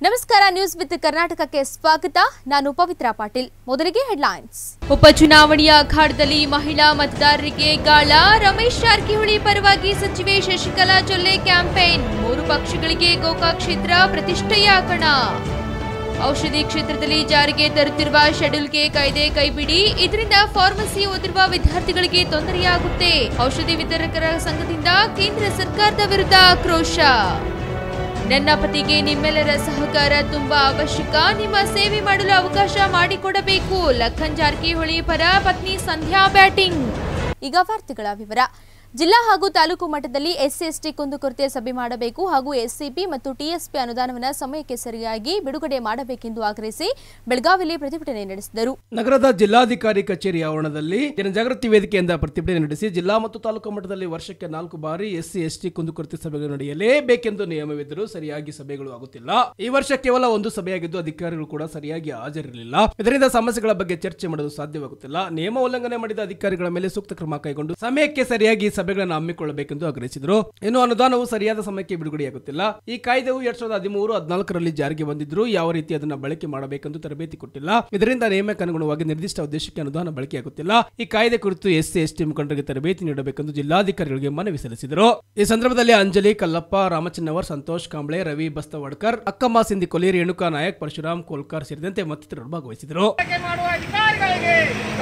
ನಮಸ್ಕಾರ news with ಕರ್ನಾಟಕಕ್ಕೆ ಸ್ವಾಗತ ನಾನು ಪವಿತ್ರ ಪಾಟೀಲ್ ಮೊದಲಿಗೆ ಹೆಡ್ಲೈನ್ಸ್ ಉಪಚುನಾವಣೆಯ ಅಖಾಡದಲ್ಲಿ ಮಹಿಳಾ ಮತದಾರರಿಗೆ ಗಾಳ ರಮೇಶ್ ಜಾರಕಿಹೊಳಿ ಪರವಾಗಿ ಸಚಿವೆ ಶಶಿಕಲಾ ಜೊಲ್ಲೆ ಕ್ಯಾಂಪೇನ್ ಮೂರು ಪಕ್ಷಗಳಿಗೆ ಗೋಕಾಕ್ ಕ್ಷೇತ್ರ ಪ್ರತಿಷ್ಠೆಯ ಕಣ ಔಷಧಿ ಕ್ಷೇತ್ರದಲ್ಲಿ ಜಾರಿಗೆ ತರುತ್ತಿರುವ ಶೆಡ್ಯೂಲ್ಗೆ ಕಾಯ್ದೆ ಕೈಬಿಡಿ ಇದರಿಂದ ಫಾರ್ಮಸಿ ಓದಿರುವ ವಿದ್ಯಾರ್ಥಿಗಳಿಗೆ ತೊಂದರೆಯಾಗುತ್ತೆ ಔಷಧಿ ವಿತರಕರ ಸಂಘದಿಂದ ಕೇಂದ್ರ ಸರ್ಕಾರದ ವಿರುದ್ಧ ಆಕ್ರೋಶ ನನ್ನ ಪತಿಗೆ ನಿಮ್ಮೆಲ್ಲರ ಸಹಕಾರ ತುಂಬಾ ಅವಶ್ಯಕ ನಿಮ್ಮ ಸೇವೆ ಮಾಡಲು ಅವಕಾಶ ಮಾಡಿಕೊಡಬೇಕು ಲಖನ್ ಜಾರಕಿಹೊಳಿ ಪರ ಪತ್ನಿ ಸಂಧ್ಯಾ ಬ್ಯಾಟಿಂಗ್ ಈಗ ವಾರ್ತೆಗಳ ವಿವರ ಜಿಲ್ಲಾ ಹಾಗೂ ತಾಲೂಕು ಮಟ್ಟದಲ್ಲಿ ಎಸ್ಸಿ ಎಸ್ಟಿ ಕುಂದುಕೊರತೆ ಸಭೆ ಮಾಡಬೇಕು ಹಾಗೂ ಎಸ್ಸಿಪಿ ಮತ್ತು ಟಿಎಸ್ಪಿ ಅನುದಾನವನ್ನು ಸಮಯಕ್ಕೆ ಸರಿಯಾಗಿ ಬಿಡುಗಡೆ ಮಾಡಬೇಕೆಂದು ಆಗ್ರಹಿಸಿ ಬೆಳಗಾವಿಯಲ್ಲಿ ಪ್ರತಿಭಟನೆ ನಡೆಸಿದರು ನಗರದ ಜಿಲ್ಲಾಧಿಕಾರಿ ಕಚೇರಿ ಆವರಣದಲ್ಲಿ ಜನಜಾಗೃತಿ ವೇದಿಕೆಯಿಂದ ಪ್ರತಿಭಟನೆ ನಡೆಸಿ ಜಿಲ್ಲಾ ಮತ್ತು ತಾಲೂಕು ಮಟ್ಟದಲ್ಲಿ ವರ್ಷಕ್ಕೆ ನಾಲ್ಕು ಬಾರಿ ಎಸ್ಸಿ ಎಸ್ಟಿ ಕುಂದುಕೊರತೆ ಸಭೆಗಳು ನಡೆಯಲೇಬೇಕೆಂದು ನಿಯಮವಿದ್ದರೂ ಸರಿಯಾಗಿ ಸಭೆಗಳು ಆಗುತ್ತಿಲ್ಲ ಈ ವರ್ಷ ಕೇವಲ ಒಂದು ಸಭೆಯಾಗಿದ್ದು ಅಧಿಕಾರಿಗಳು ಕೂಡ ಸರಿಯಾಗಿ ಹಾಜರಿರಲಿಲ್ಲ ಇದರಿಂದ ಸಮಸ್ಯೆಗಳ ಬಗ್ಗೆ ಚರ್ಚೆ ಮಾಡಲು ಸಾಧ್ಯವಾಗುತ್ತಿಲ್ಲ ನಿಯಮ ಉಲ್ಲಂಘನೆ ಮಾಡಿದ ಅಧಿಕಾರಿಗಳ ಮೇಲೆ ಸೂಕ್ತ ಕ್ರಮ ಕೈಗೊಂಡು ಸಮಯಕ್ಕೆ ಸರಿಯಾಗಿ ಸಭೆಗಳನ್ನು ಹಮ್ಮಿಕೊಳ್ಳಬೇಕೆಂದು ಆಗ್ರಹಿಸಿದರು ಇನ್ನು ಅನುದಾನವು ಸರಿಯಾದ ಸಮಯಕ್ಕೆ ಬಿಡುಗಡೆಯಾಗುತ್ತಿಲ್ಲ ಈ ಕಾಯ್ದೆಯು ಎರಡ್ ಸಾವಿರದ ಹದಿಮೂರು ಹದಿನಾಲ್ಕರಲ್ಲಿ ಜಾರಿಗೆ ಬಂದಿದ್ರು ಯಾವ ರೀತಿ ಅದನ್ನ ಬಳಕೆ ಮಾಡಬೇಕೆಂದು ತರಬೇತಿ ಕೊಟ್ಟಿಲ್ಲ ಇದರಿಂದ ನಿಯಮಕ್ಕೆ ಅನುಗುಣವಾಗಿ ನಿರ್ದಿಷ್ಟ ಉದ್ದೇಶಕ್ಕೆ ಅನುದಾನ ಬಳಕೆಯಾಗುತ್ತಿಲ್ಲ ಈ ಕಾಯ್ದೆ ಕುರಿತು ಎಸ್ಸಿ ಎಸ್ಟಿ ಮುಖಂಡರಿಗೆ ತರಬೇತಿ ನೀಡಬೇಕೆಂದು ಜಿಲ್ಲಾಧಿಕಾರಿಗಳಿಗೆ ಮನವಿ ಸಲ್ಲಿಸಿದರು ಈ ಸಂದರ್ಭದಲ್ಲಿ ಅಂಜಲಿ ಕಲ್ಲಪ್ಪ ರಾಮಚನ್ನವರ್ ಸಂತೋಷ್ ಕಾಂಬ್ಳೆ ರವಿ ಬಸ್ತವಡ್ಕರ್ ಅಕ್ಕಮ್ಮ ಸಿಂಧಿ ಕೊಲಿ ರೇಣುಕಾ ನಾಯಕ್ ಪರಶುರಾಮ್ ಕೋಲ್ಕರ್ ಸೇರಿದಂತೆ ಮತ್ತಿತರರು ಭಾಗವಹಿಸಿದರು ಬಳಕೆ ಮಾಡುವ ಅಧಿಕಾರಿಗಳಿಗೆ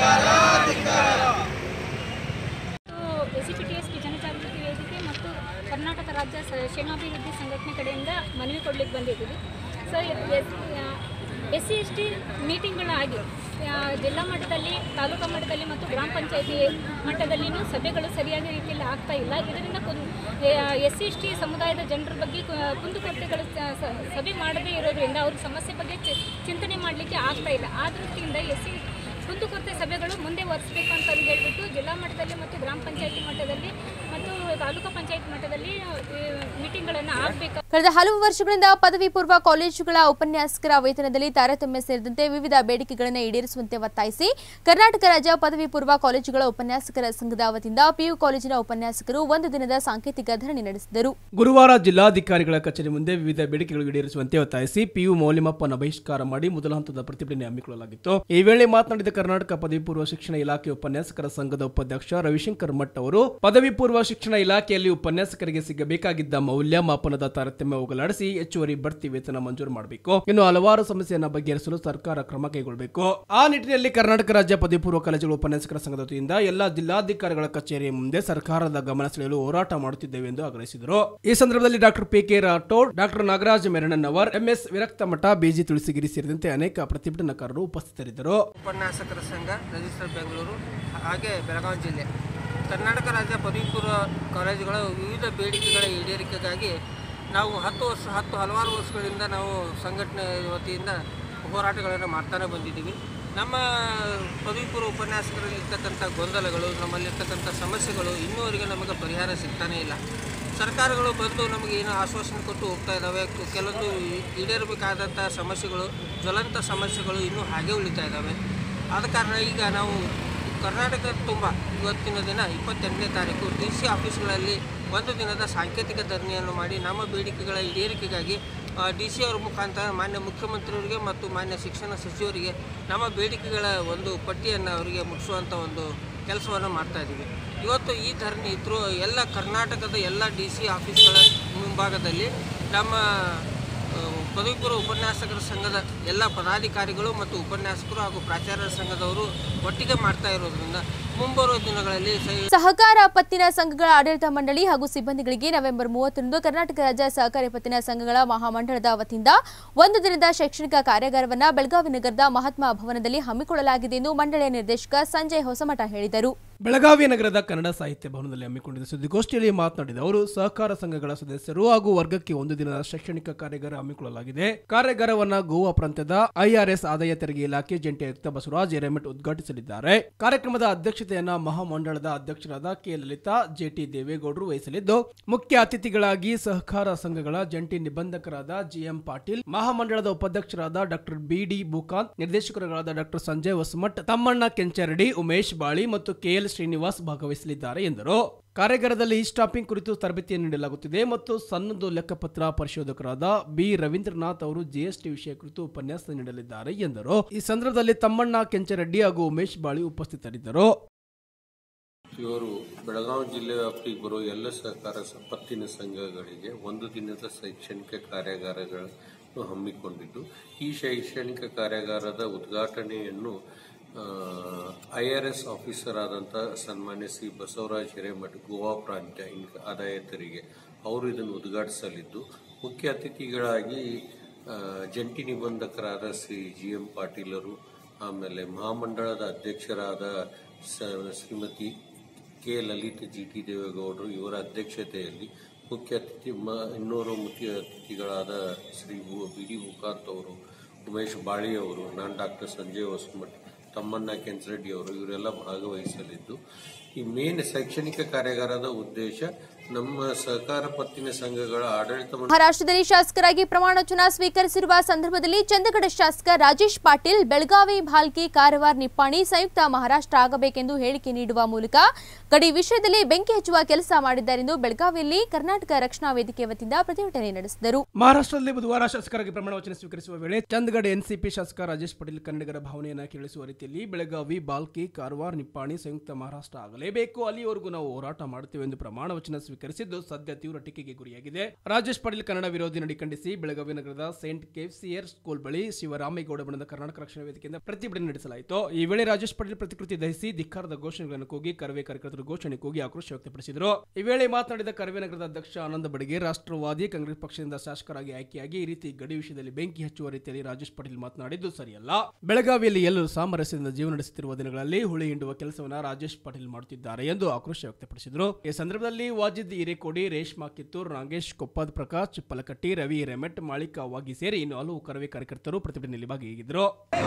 ಮತ್ತು S C P T S P ಜನಜಾಗೃತಿ ವೇದಿಕೆ ಮತ್ತು ಕರ್ನಾಟಕ ರಾಜ್ಯ ಸ- ಕ್ಷೇಮಾಭಿವೃದ್ಧಿ ಸಂಘಟನೆ ಕಡೆಯಿಂದ ಮನವಿ ಕೊಡ್ಲಿಕ್ಕೆ ಬಂದಿದ್ದೀವಿ so S C S T ಮೀಟಿಂಗ್ಗಳಾಗಿ ಆ, ಜಿಲ್ಲಾ ಮಟ್ಟದಲ್ಲಿ ತಾಲೂಕಾ ಮಟ್ಟದಲ್ಲಿ ಮತ್ತು ಗ್ರಾಮ ಪಂಚಾಯತಿ ಮಟ್ಟದಲ್ಲಿನೂ ಸಭೆಗಳು ಸರಿಯಾದ ರೀತಿಯಲ್ಲಿ ಆಗ್ತಾ ಇಲ್ಲ ಇದರಿಂದ ಎಸ್ ಸಿ ಎಸ್ ಟಿ ಸಮುದಾಯದ ಜನರ ಬಗ್ಗೆ ಕು- ಕುಂದುಕೊರತೆಗಳು ಸ- ಸ- ಸಭೆ ಮಾಡದೇ ಇರೋದ್ರಿಂದ ಅವ್ರ ಸಮಸ್ಯೆ ಬಗ್ಗೆ ಚಿ- ಚಿಂತನೆ ಮಾಡಲಿಕ್ಕೆ ಆಗ್ತಾ ಇಲ್ಲ ಆ ದೃಷ್ಟಿಯಿಂದ ಎಸ್ ಸಿ ಕುಂದುಕೊರತೆ ಸಭೆಗಳು ಮುಂದೆ ಒರೆಸಬೇಕು ಅಂತ ಹೇಳ್ಬಿಟ್ಟು ಜಿಲ್ಲಾ ಮಟ್ಟದಲ್ಲಿ ಮತ್ತು ಗ್ರಾಮ ಪಂಚಾಯತಿ ಮಟ್ಟದಲ್ಲಿ ಮತ್ತು ತಾಲೂಕು ಪಂಚಾಯತ್ ಮಟ್ಟದಲ್ಲಿ ಮೀಟಿಂಗ್ಗಳನ್ನು ಆಗಬೇಕು ಕಳೆದ ಹಲವು ವರ್ಷಗಳಿಂದ ಪದವಿ ಪೂರ್ವ ಕಾಲೇಜುಗಳ ಉಪನ್ಯಾಸಕರ ವೇತನದಲ್ಲಿ ತಾರತಮ್ಯ ಸೇರಿದಂತೆ ವಿವಿಧ ಬೇಡಿಕೆಗಳನ್ನು ಈಡೇರಿಸುವಂತೆ ಒತ್ತಾಯಿಸಿ ಕರ್ನಾಟಕ ರಾಜ್ಯ ಪದವಿ ಪೂರ್ವ ಕಾಲೇಜುಗಳ ಉಪನ್ಯಾಸಕರ ಸಂಘದ ವತಿಯಿಂದ ಪಿಯು ಕಾಲೇಜಿನ ಉಪನ್ಯಾಸಕರು ಒಂದು ದಿನದ ಸಾಂಕೇತಿಕ ಧರಣಿ ನಡೆಸಿದರು ಗುರುವಾರ ಜಿಲ್ಲಾಧಿಕಾರಿಗಳ ಕಚೇರಿ ಮುಂದೆ ವಿವಿಧ ಬೇಡಿಕೆಗಳು ಈಡೇರಿಸುವಂತೆ ಒತ್ತಾಯಿಸಿ ಪಿಯು ಮೌಲ್ಯಮಾಪನ ಬಹಿಷ್ಕಾರ ಮಾಡಿ ಮೊದಲ ಹಂತದ ಪ್ರತಿಭಟನೆ ಹಮ್ಮಿಕೊಳ್ಳಲಾಗಿತ್ತು ಈ ವೇಳೆ ಮಾತನಾಡಿದ ಕರ್ನಾಟಕ ಪದವಿ ಪೂರ್ವ ಶಿಕ್ಷಣ ಇಲಾಖೆ ಉಪನ್ಯಾಸಕರ ಸಂಘದ ಉಪಾಧ್ಯಕ್ಷ ರವಿಶಂಕರ್ ಮಠ್ ಅವರು ಪದವಿ ಪೂರ್ವ ಶಿಕ್ಷಣ ಇಲಾಖೆಯಲ್ಲಿ ಉಪನ್ಯಾಸಕರಿಗೆ ಸಿಗಬೇಕಾಗಿದ್ದ ಮೌಲ್ಯಮಾಪನದ ತಾರತಮ್ಯ ಹೋಗಲಾಡಿಸಿ ಹೆಚ್ಚುವರಿ ಬಡ್ತಿ ವೇತನ ಮಂಜೂರು ಮಾಡಬೇಕು ಇನ್ನು ಹಲವಾರು ಸಮಸ್ಯೆಯನ್ನು ಬಗೆಹರಿಸಲು ಸರ್ಕಾರ ಕ್ರಮ ಕೈಗೊಳ್ಳಬೇಕು ಆ ನಿಟ್ಟಿನಲ್ಲಿ ಕರ್ನಾಟಕ ರಾಜ್ಯ ಪದವಿ ಪೂರ್ವ ಕಾಲೇಜುಗಳ ಉಪನ್ಯಾಸಕರ ಸಂಘದ ವತಿಯಿಂದ ಎಲ್ಲಾ ಜಿಲ್ಲಾಧಿಕಾರಿಗಳ ಕಚೇರಿಯ ಮುಂದೆ ಸರ್ಕಾರದ ಗಮನ ಸೆಳೆಯಲು ಹೋರಾಟ ಮಾಡುತ್ತಿದ್ದೇವೆ ಎಂದು ಆಗ್ರಹಿಸಿದರು ಈ ಸಂದರ್ಭದಲ್ಲಿ doctor P K Rathod doctor Nagaraj Merannavar MS Virakta Math busy ತುಳಸಿಗಿರಿ ಸೇರಿದಂತೆ ಅನೇಕ ಪ್ರತಿಭಟನಾಕಾರರು ಉಪಸ್ಥಿತರಿದ್ದರು ಉಪನ್ಯಾಸಕರ ಸಂಘ ರಿಜಿಸ್ಟರ್ ಬೆಂಗಳೂರು ಹಾಗೆ ಬೆಳಗಾವಿ ಜಿಲ್ಲೆ ಕರ್ನಾಟಕ ರಾಜ್ಯ ಪದವಿ ಪೂರ್ವ ಕಾಲೇಜುಗಳ ವಿವಿಧ ಬೇಡಿಕೆಗಳ ಈಡೇರಿಕೆಗಾಗಿ ನಾವು ಹತ್ತು ವರ್ಷ ಹತ್ತು ಹಲವಾರು ವರ್ಷಗಳಿಂದ ನಾವು ಸಂಘಟನೆ ವತಿಯಿಂದ ಹೋರಾಟಗಳನ್ನು ಮಾಡ್ತಾನೆ ಬಂದಿದ್ದೀವಿ ನಮ್ಮ ಪದವಿ ಪೂರ್ವ ಉಪನ್ಯಾಸಕರಲ್ಲಿರ್ತಕ್ಕಂಥ ಗೊಂದಲಗಳು ನಮ್ಮಲ್ಲಿರ್ತಕ್ಕಂಥ ಸಮಸ್ಯೆಗಳು ಇನ್ನೂವರೆಗೆ ನಮಗೆ ಪರಿಹಾರ ಸಿಗ್ತಾನೇ ಇಲ್ಲ ಸರ್ಕಾರಗಳು ಬಂದು ನಮಗೆ ಏನು ಆಶ್ವಾಸನೆ ಕೊಟ್ಟು ಹೋಗ್ತಾ ಇದ್ದಾವೆ ಕು- ಕೆಲವೊಂದು ಈ- ಈಡೇರಬೇಕಾದಂಥ ಸಮಸ್ಯೆಗಳು ಜ್ವಲಂತ ಸಮಸ್ಯೆಗಳು ಇನ್ನೂ ಹಾಗೆ ಉಳಿತಾ ಇದ್ದಾವೆ ಆದ ಕಾರಣ ಈಗ ನಾವು ಕರ್ನಾಟಕ ತುಂಬ ಇವತ್ತಿನ ದಿನ ಇಪ್ಪತ್ತೆಂಟನೇ ತಾರೀಕು ಡಿ ಸಿ ಆಫೀಸ್ಗಳಲ್ಲಿ ಒಂದು ದಿನದ ಸಾಂಕೇತಿಕ ಧರಣಿಯನ್ನು ಮಾಡಿ ನಮ್ಮ ಬೇಡಿಕೆಗಳ ಈಡೇರಿಕೆಗಾಗಿ ಡಿ ಸಿ ಅವರ ಮುಖಾಂತರ ಮಾನ್ಯ ಮುಖ್ಯಮಂತ್ರಿಯವರಿಗೆ ಮತ್ತು ಮಾನ್ಯ ಶಿಕ್ಷಣ ಸಚಿವರಿಗೆ ನಮ್ಮ ಬೇಡಿಕೆಗಳ ಒಂದು ಪಟ್ಟಿಯನ್ನು ಅವರಿಗೆ ಮುಟ್ಟಿಸುವಂಥ ಒಂದು ಕೆಲಸವನ್ನು ಮಾಡ್ತಾ ಇದ್ದೀವಿ ಇವತ್ತು ಈ ಧರಣಿ ಇದ್ದರೂ ಎಲ್ಲ ಕರ್ನಾಟಕದ ಎಲ್ಲ ಡಿ ಸಿ ಆಫೀಸ್ಗಳ ಮುಂಭಾಗದಲ್ಲಿ ನಮ್ಮ ಆ, ಪದವಿ ಪೂರ್ವ ಉಪನ್ಯಾಸಕರ ಸಂಘದ ಎಲ್ಲ ಪದಾಧಿಕಾರಿಗಳು ಮತ್ತು ಉಪನ್ಯಾಸಕರು ಹಾಗೂ ಪ್ರಾಚಾರ್ಯರ ಸಂಘದವರು ಒಟ್ಟಿಗೆ ಮಾಡ್ತಾ ಇರೋದ್ರಿಂದ ಮುಂಬರುವ ದಿನಗಳಲ್ಲಿ ಸೈ ಸಹಕಾರ ಪತ್ತಿನ ಸಂಘಗಳ ಆಡಳಿತ ಮಂಡಳಿ ಹಾಗೂ ಸಿಬ್ಬಂದಿಗಳಿಗೆ ನವೆಂಬರ್ ಮೂವತ್ತರಂದು ಕರ್ನಾಟಕ ರಾಜ್ಯ ಸಹಕಾರಿ ಪತ್ತಿನ ಸಂಘಗಳ ಮಹಾಮಂಡಳದ ವತಿಯಿಂದ ಒಂದು ದಿನದ ಶೈಕ್ಷಣಿಕ ಕಾರ್ಯಾಗಾರವನ್ನು ಬೆಳಗಾವಿ ನಗರದ ಮಹಾತ್ಮ ಭವನದಲ್ಲಿ ಹಮ್ಮಿಕೊಳ್ಳಲಾಗಿದೆ ಎಂದು ಮಂಡಳಿಯ ನಿರ್ದೇಶಕ ಸಂಜಯ್ ಹೊಸಮಠ ಹೇಳಿದರು ಬೆಳಗಾವಿ ನಗರದ ಕನ್ನಡ ಸಾಹಿತ್ಯ ಭವನದಲ್ಲಿ ಹಮ್ಮಿಕೊಂಡಿದ್ದ ಸುದ್ದಿಗೋಷ್ಠಿಯಲ್ಲಿ ಮಾತನಾಡಿದ ಅವರು ಸಹಕಾರ ಸಂಘಗಳ ಸದಸ್ಯರು ಹಾಗೂ ವರ್ಗಕ್ಕೆ ಒಂದು ದಿನದ ಶೈಕ್ಷಣಿಕ ಕಾರ್ಯಾಗಾರ ಹಮ್ಮಿಕೊಳ್ಳಲಾಗಿದೆ ಕಾರ್ಯಾಗಾರವನ್ನ ಗೋವಾ ಪ್ರಾಂತ್ಯದ ಐಆರ್ಎಸ್ ಆದಾಯ ತೆರಿಗೆ ಇಲಾಖೆ ಜಂಟಿ ಆಯುಕ್ತ ಬಸವರಾಜ್ ಹಿರೇಮಠ್ ಉದ್ಘಾಟಿಸಲಿದ್ದಾರೆ ಕಾರ್ಯಕ್ರಮದ ಅಧ್ಯಕ್ಷತೆಯನ್ನ ಮಹಾಮಂಡಳದ ಅಧ್ಯಕ್ಷರಾದ ಕೆ ಲಲಿತಾ ಜೆಟಿ ದೇವೇಗೌಡರು ವಹಿಸಲಿದ್ದು ಮುಖ್ಯ ಅತಿಥಿಗಳಾಗಿ ಸಹಕಾರ ಸಂಘಗಳ ಜಂಟಿ ನಿಬಂಧಕರಾದ ಜಿಎಂ ಪಾಟೀಲ್ ಮಹಾಮಂಡಳದ ಉಪಾಧ್ಯಕ್ಷರಾದ ಡಾಕ್ಟರ್ ಬಿಡಿ ಬುಕಾಂತ್ ನಿರ್ದೇಶಕರುಗಳಾದ ಡಾಕ್ಟರ್ ಸಂಜಯ್ ಹೊಸಮಠ್ ತಮ್ಮಣ್ಣ ಕೆಂಚರಡಿ ಉಮೇಶ್ ಬಾಳಿ ಮತ್ತು ಕೆಎಲ್ ಶ್ರೀನಿವಾಸ್ ಭಾಗವಹಿಸಲಿದ್ದಾರೆ ಎಂದರು ಕಾರ್ಯಾಗಾರದಲ್ಲಿ ಸ್ಟಾಪಿಂಗ್ ಕುರಿತು ತರಬೇತಿಯನ್ನು ನೀಡಲಾಗುತ್ತಿದೆ ಮತ್ತು ಸನ್ನದು ಲೆಕ್ಕಪತ್ರ ಪರಿಶೋಧಕರಾದ ಬಿ ರವೀಂದ್ರನಾಥ್ ಅವರು ಜಿಎಸ್ಟಿ ವಿಷಯ ಕುರಿತು ಉಪನ್ಯಾಸ ನೀಡಲಿದ್ದಾರೆ ಎಂದರು ಈ ಸಂದರ್ಭದಲ್ಲಿ ತಮ್ಮಣ್ಣ ಕೆಂಚರೆಡ್ಡಿ ಹಾಗೂ ಉಮೇಶ್ ಬಾಳಿ ಉಪಸ್ಥಿತರಿದ್ದರು ಇವರು ಬೆಳಗಾವಿ ಜಿಲ್ಲೆ ವ್ಯಾಪ್ತಿಗೆ ಬರುವ ಎಲ್ಲ ಸಹಕಾರ ಸ- ಪತ್ತಿನ ಸಂಘಗಳಿಗೆ ಒಂದು ದಿನದ ಶೈಕ್ಷಣಿಕ ಕಾರ್ಯಾಗಾರಗಳನ್ನು ಹಮ್ಮಿಕೊಂಡಿದ್ದು ಈ ಶೈಕ್ಷಣಿಕ ಕಾರ್ಯಾಗಾರದ ಉದ್ಘಾಟನೆಯನ್ನು ಐ ಆರ್ ಎಸ್ ಆಫೀಸರ್ ಆದಂಥ ಸನ್ಮಾನ್ಯ ಶ್ರೀ ಬಸವರಾಜ್ ಹಿರೇಮಠ್ ಗೋವಾ ಪ್ರಾಂತ್ಯ ಇನ್ಕ ಆದಾಯ ತೆರಿಗೆ ಅವರು ಇದನ್ನು ಉದ್ಘಾಟಿಸಲಿದ್ದು ಮುಖ್ಯ ಅತಿಥಿಗಳಾಗಿ ಆ, ಜಂಟಿ ನಿಬಂಧಕರಾದ ಶ್ರೀ ಜಿ ಎಂ ಪಾಟೀಲರು ಆಮೇಲೆ ಮಹಾಮಂಡಳದ ಅಧ್ಯಕ್ಷರಾದ ಸ- Shrimati K Lalit G T ದೇವೇಗೌಡರು ಇವರ ಅಧ್ಯಕ್ಷತೆಯಲ್ಲಿ ಮುಖ್ಯ ಅತಿಥಿ ಮ ಇನ್ನೂರು ಮುಖ್ಯ ಅತಿಥಿಗಳಾದ ಶ್ರೀ ಬು- ಬಿ ಡಿ ಮುಕಾಂತ್ ಅವರು ಉಮೇಶ್ ಬಾಳಿ ಅವರು ನಾನು ಡಾಕ್ಟರ್ ಸಂಜಯ್ ಹೊಸಮಠ್ ತಮ್ಮಣ್ಣ ಕೆಂಚರೆಡ್ಡಿ ಅವರು ಇವರೆಲ್ಲ ಭಾಗವಹಿಸಲಿದ್ದು ಈ ಮೇನ್ ಶೈಕ್ಷಣಿಕ ಕಾರ್ಯಾಗಾರದ ಉದ್ದೇಶ ನಮ್ಮ ಸಹಕಾರ ಪತ್ತಿನ ಸಂಘಗಳ ಆಡಳಿತ ಮಂಡಳಿ ಮಹಾರಾಷ್ಟ್ರದಲ್ಲಿ ಶಾಸಕರಾಗಿ ಪ್ರಮಾಣ ವಚನ ಸ್ವೀಕರಿಸಿರುವ ಸಂದರ್ಭದಲ್ಲಿ ಚಂದಗಡ ಶಾಸಕ ರಾಜೇಶ್ ಪಾಟೀಲ್ ಬೆಳಗಾವಿ ಭಾಲ್ಕಿ ಕಾರವಾರ ನಿಪ್ಪಾಣಿ ಸಂಯುಕ್ತ ಮಹಾರಾಷ್ಟ್ರ ಆಗಬೇಕೆಂದು ಹೇಳಿಕೆ ನೀಡುವ ಮೂಲಕ ಗಡಿ ವಿಷಯದಲ್ಲಿ ಬೆಂಕಿ ಹಚ್ಚುವ ಕೆಲಸ ಮಾಡಿದ್ದಾರೆಂದು ಬೆಳಗಾವಿಯಲ್ಲಿ ಕರ್ನಾಟಕ ರಕ್ಷಣಾ ವೇದಿಕೆ ವತಿಯಿಂದ ಪ್ರತಿಭಟನೆ ನಡೆಸಿದರು ಮಹಾರಾಷ್ಟ್ರದಲ್ಲಿ ಬುಧವಾರ ಶಾಸಕರಾಗಿ ಪ್ರಮಾಣ ವಚನ ಸ್ವೀಕರಿಸುವ ವೇಳೆ ಚಂದಗಢ ಎನ್ಸಿಪಿ ಶಾಸಕ ರಾಜೇಶ್ ಪಟೇಲ್ ಕನ್ನಡಿಗರ ಭಾವನೆಯನ್ನು ಕೇಳಿಸುವ ರೀತಿಯಲ್ಲಿ ಬೆಳಗಾವಿ ಬಾಲ್ಕಿ ಕಾರವಾರ ನಿಪ್ಪಾಣಿ ಸಂಯುಕ್ತ ಮಹಾರಾಷ್ಟ್ರ ಆಗಲೇಬೇಕು ಅಲ್ಲಿಯವರೆಗೂ ನಾವು ಹೋರಾಟ ಮಾಡುತ್ತೇವೆ ಎಂದು ಪ್ರಮಾಣ ವಚನ ಸ್ವೀಕರಿಸಿದ್ದು ಸದ್ಯ ತೀವ್ರ ಟೀಕೆಗೆ ಗುರಿಯಾಗಿದೆ ರಾಜೇಶ್ ಪಟೇಲ್ ಕನ್ನಡ ವಿರೋಧಿ ನಡಿ ಖಂಡಿಸಿ ಬೆಳಗಾವಿ ನಗರದ ಸೇಂಟ್ ಕೆಫ್ಸಿಯರ್ ಸ್ಕೂಲ್ ಬಳಿ ಶಿವರಾಮೇಗೌಡ ಬಣದ ಕರ್ನಾಟಕ ರಕ್ಷಣಾ ವೇದಿಕೆಯಿಂದ ಪ್ರತಿಭಟನೆ ನಡೆಸಲಾಯಿತು ಈ ವೇಳೆ ರಾಜೇಶ್ ಪಟೇಲ್ ಪ್ರತಿಕೃತಿ ದಹಿಸಿ ಧಿಕ್ಕಾರದ ಘೋಷಣೆಗಳನ್ನು ಕೂಗಿ ಕರವೇ ಕಾರ್ಯಕರ್ತರು ಘೋಷಣೆ ಕೂಗಿ ಆಕ್ರೋಶ ವ್ಯಕ್ತಪಡಿಸಿದರು ಈ ವೇಳೆ ಮಾತನಾಡಿದ ಕರವೇ ನಗರದ ಅಧ್ಯಕ್ಷ ಆನಂದ ಬಡಿಗೆ ರಾಷ್ಟ್ರವಾದಿ ಕಾಂಗ್ರೆಸ್ ಪಕ್ಷದಿಂದ ಶಾಸಕರಾಗಿ ಆಯ್ಕೆಯಾಗಿ ಈ ರೀತಿ ಗಡಿ ವಿಷಯದಲ್ಲಿ ಬೆಂಕಿ ಹಚ್ಚುವ ರೀತಿಯಲ್ಲಿ ರಾಜೇಶ್ ಪಟೇಲ್ ಮಾತನಾಡಿದ್ದು ಸರಿಯಲ್ಲ ಬೆಳಗಾವಿಯಲ್ಲಿ ಎಲ್ಲರೂ ಸಾಮರಸ್ಯದಿಂದ ಜೀವನ ನಡೆಸುತ್ತಿರುವ ದಿನಗಳಲ್ಲಿ ಹುಳಿ ಹಿಂಡುವ ಕೆಲಸವನ್ನ ರಾಜೇಶ್ ಪಟೇಲ್ ಮಾಡುತ್ತಿದ್ದಾರೆ ಎಂದು ಆಕ್ರೋಶ ವ್ಯಕ್ತಪಡಿಸಿದರು ಈ ಸಂದರ್ಭದಲ್ಲಿ ವಾಜಿದ್ ಹಿರೇಕೋಡಿ ರೇಷ್ಮಾ ಕಿತ್ತೂರ್ ನಾಗೇಶ್ ಕೊಪ್ಪದ್ ಪ್ರಕಾಶ್ ಚಿಪ್ಪಲಕಟ್ಟಿ ರವಿ ರೆಮೆಟ್ ಮಾಳಿಕಾ ವಾಗಿ ಸೇರಿ ಇನ್ನು ಹಲವು ಕರವೇ ಕಾರ್ಯಕರ್ತರು ಪ್ರತಿಭಟನೆಯಲ್ಲಿ ಭಾಗಿಯಾಗಿದ್ದರು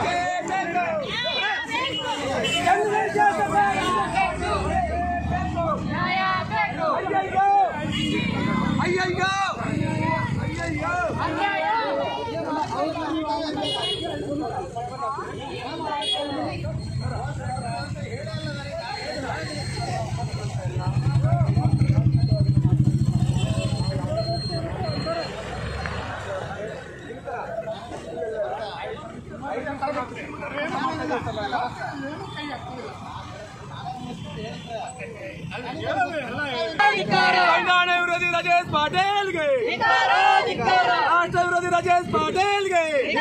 ಸಂವಿಧಾನ ವಿರೋಧಿ ರಾಜೇಶ್ ಪಾಟೇಲ್ಗೆ ರಾಷ್ಟ್ರ ವಿರೋಧಿ ರಾಜೇಶ್ ಪಾಟೇಲ್ಗೆ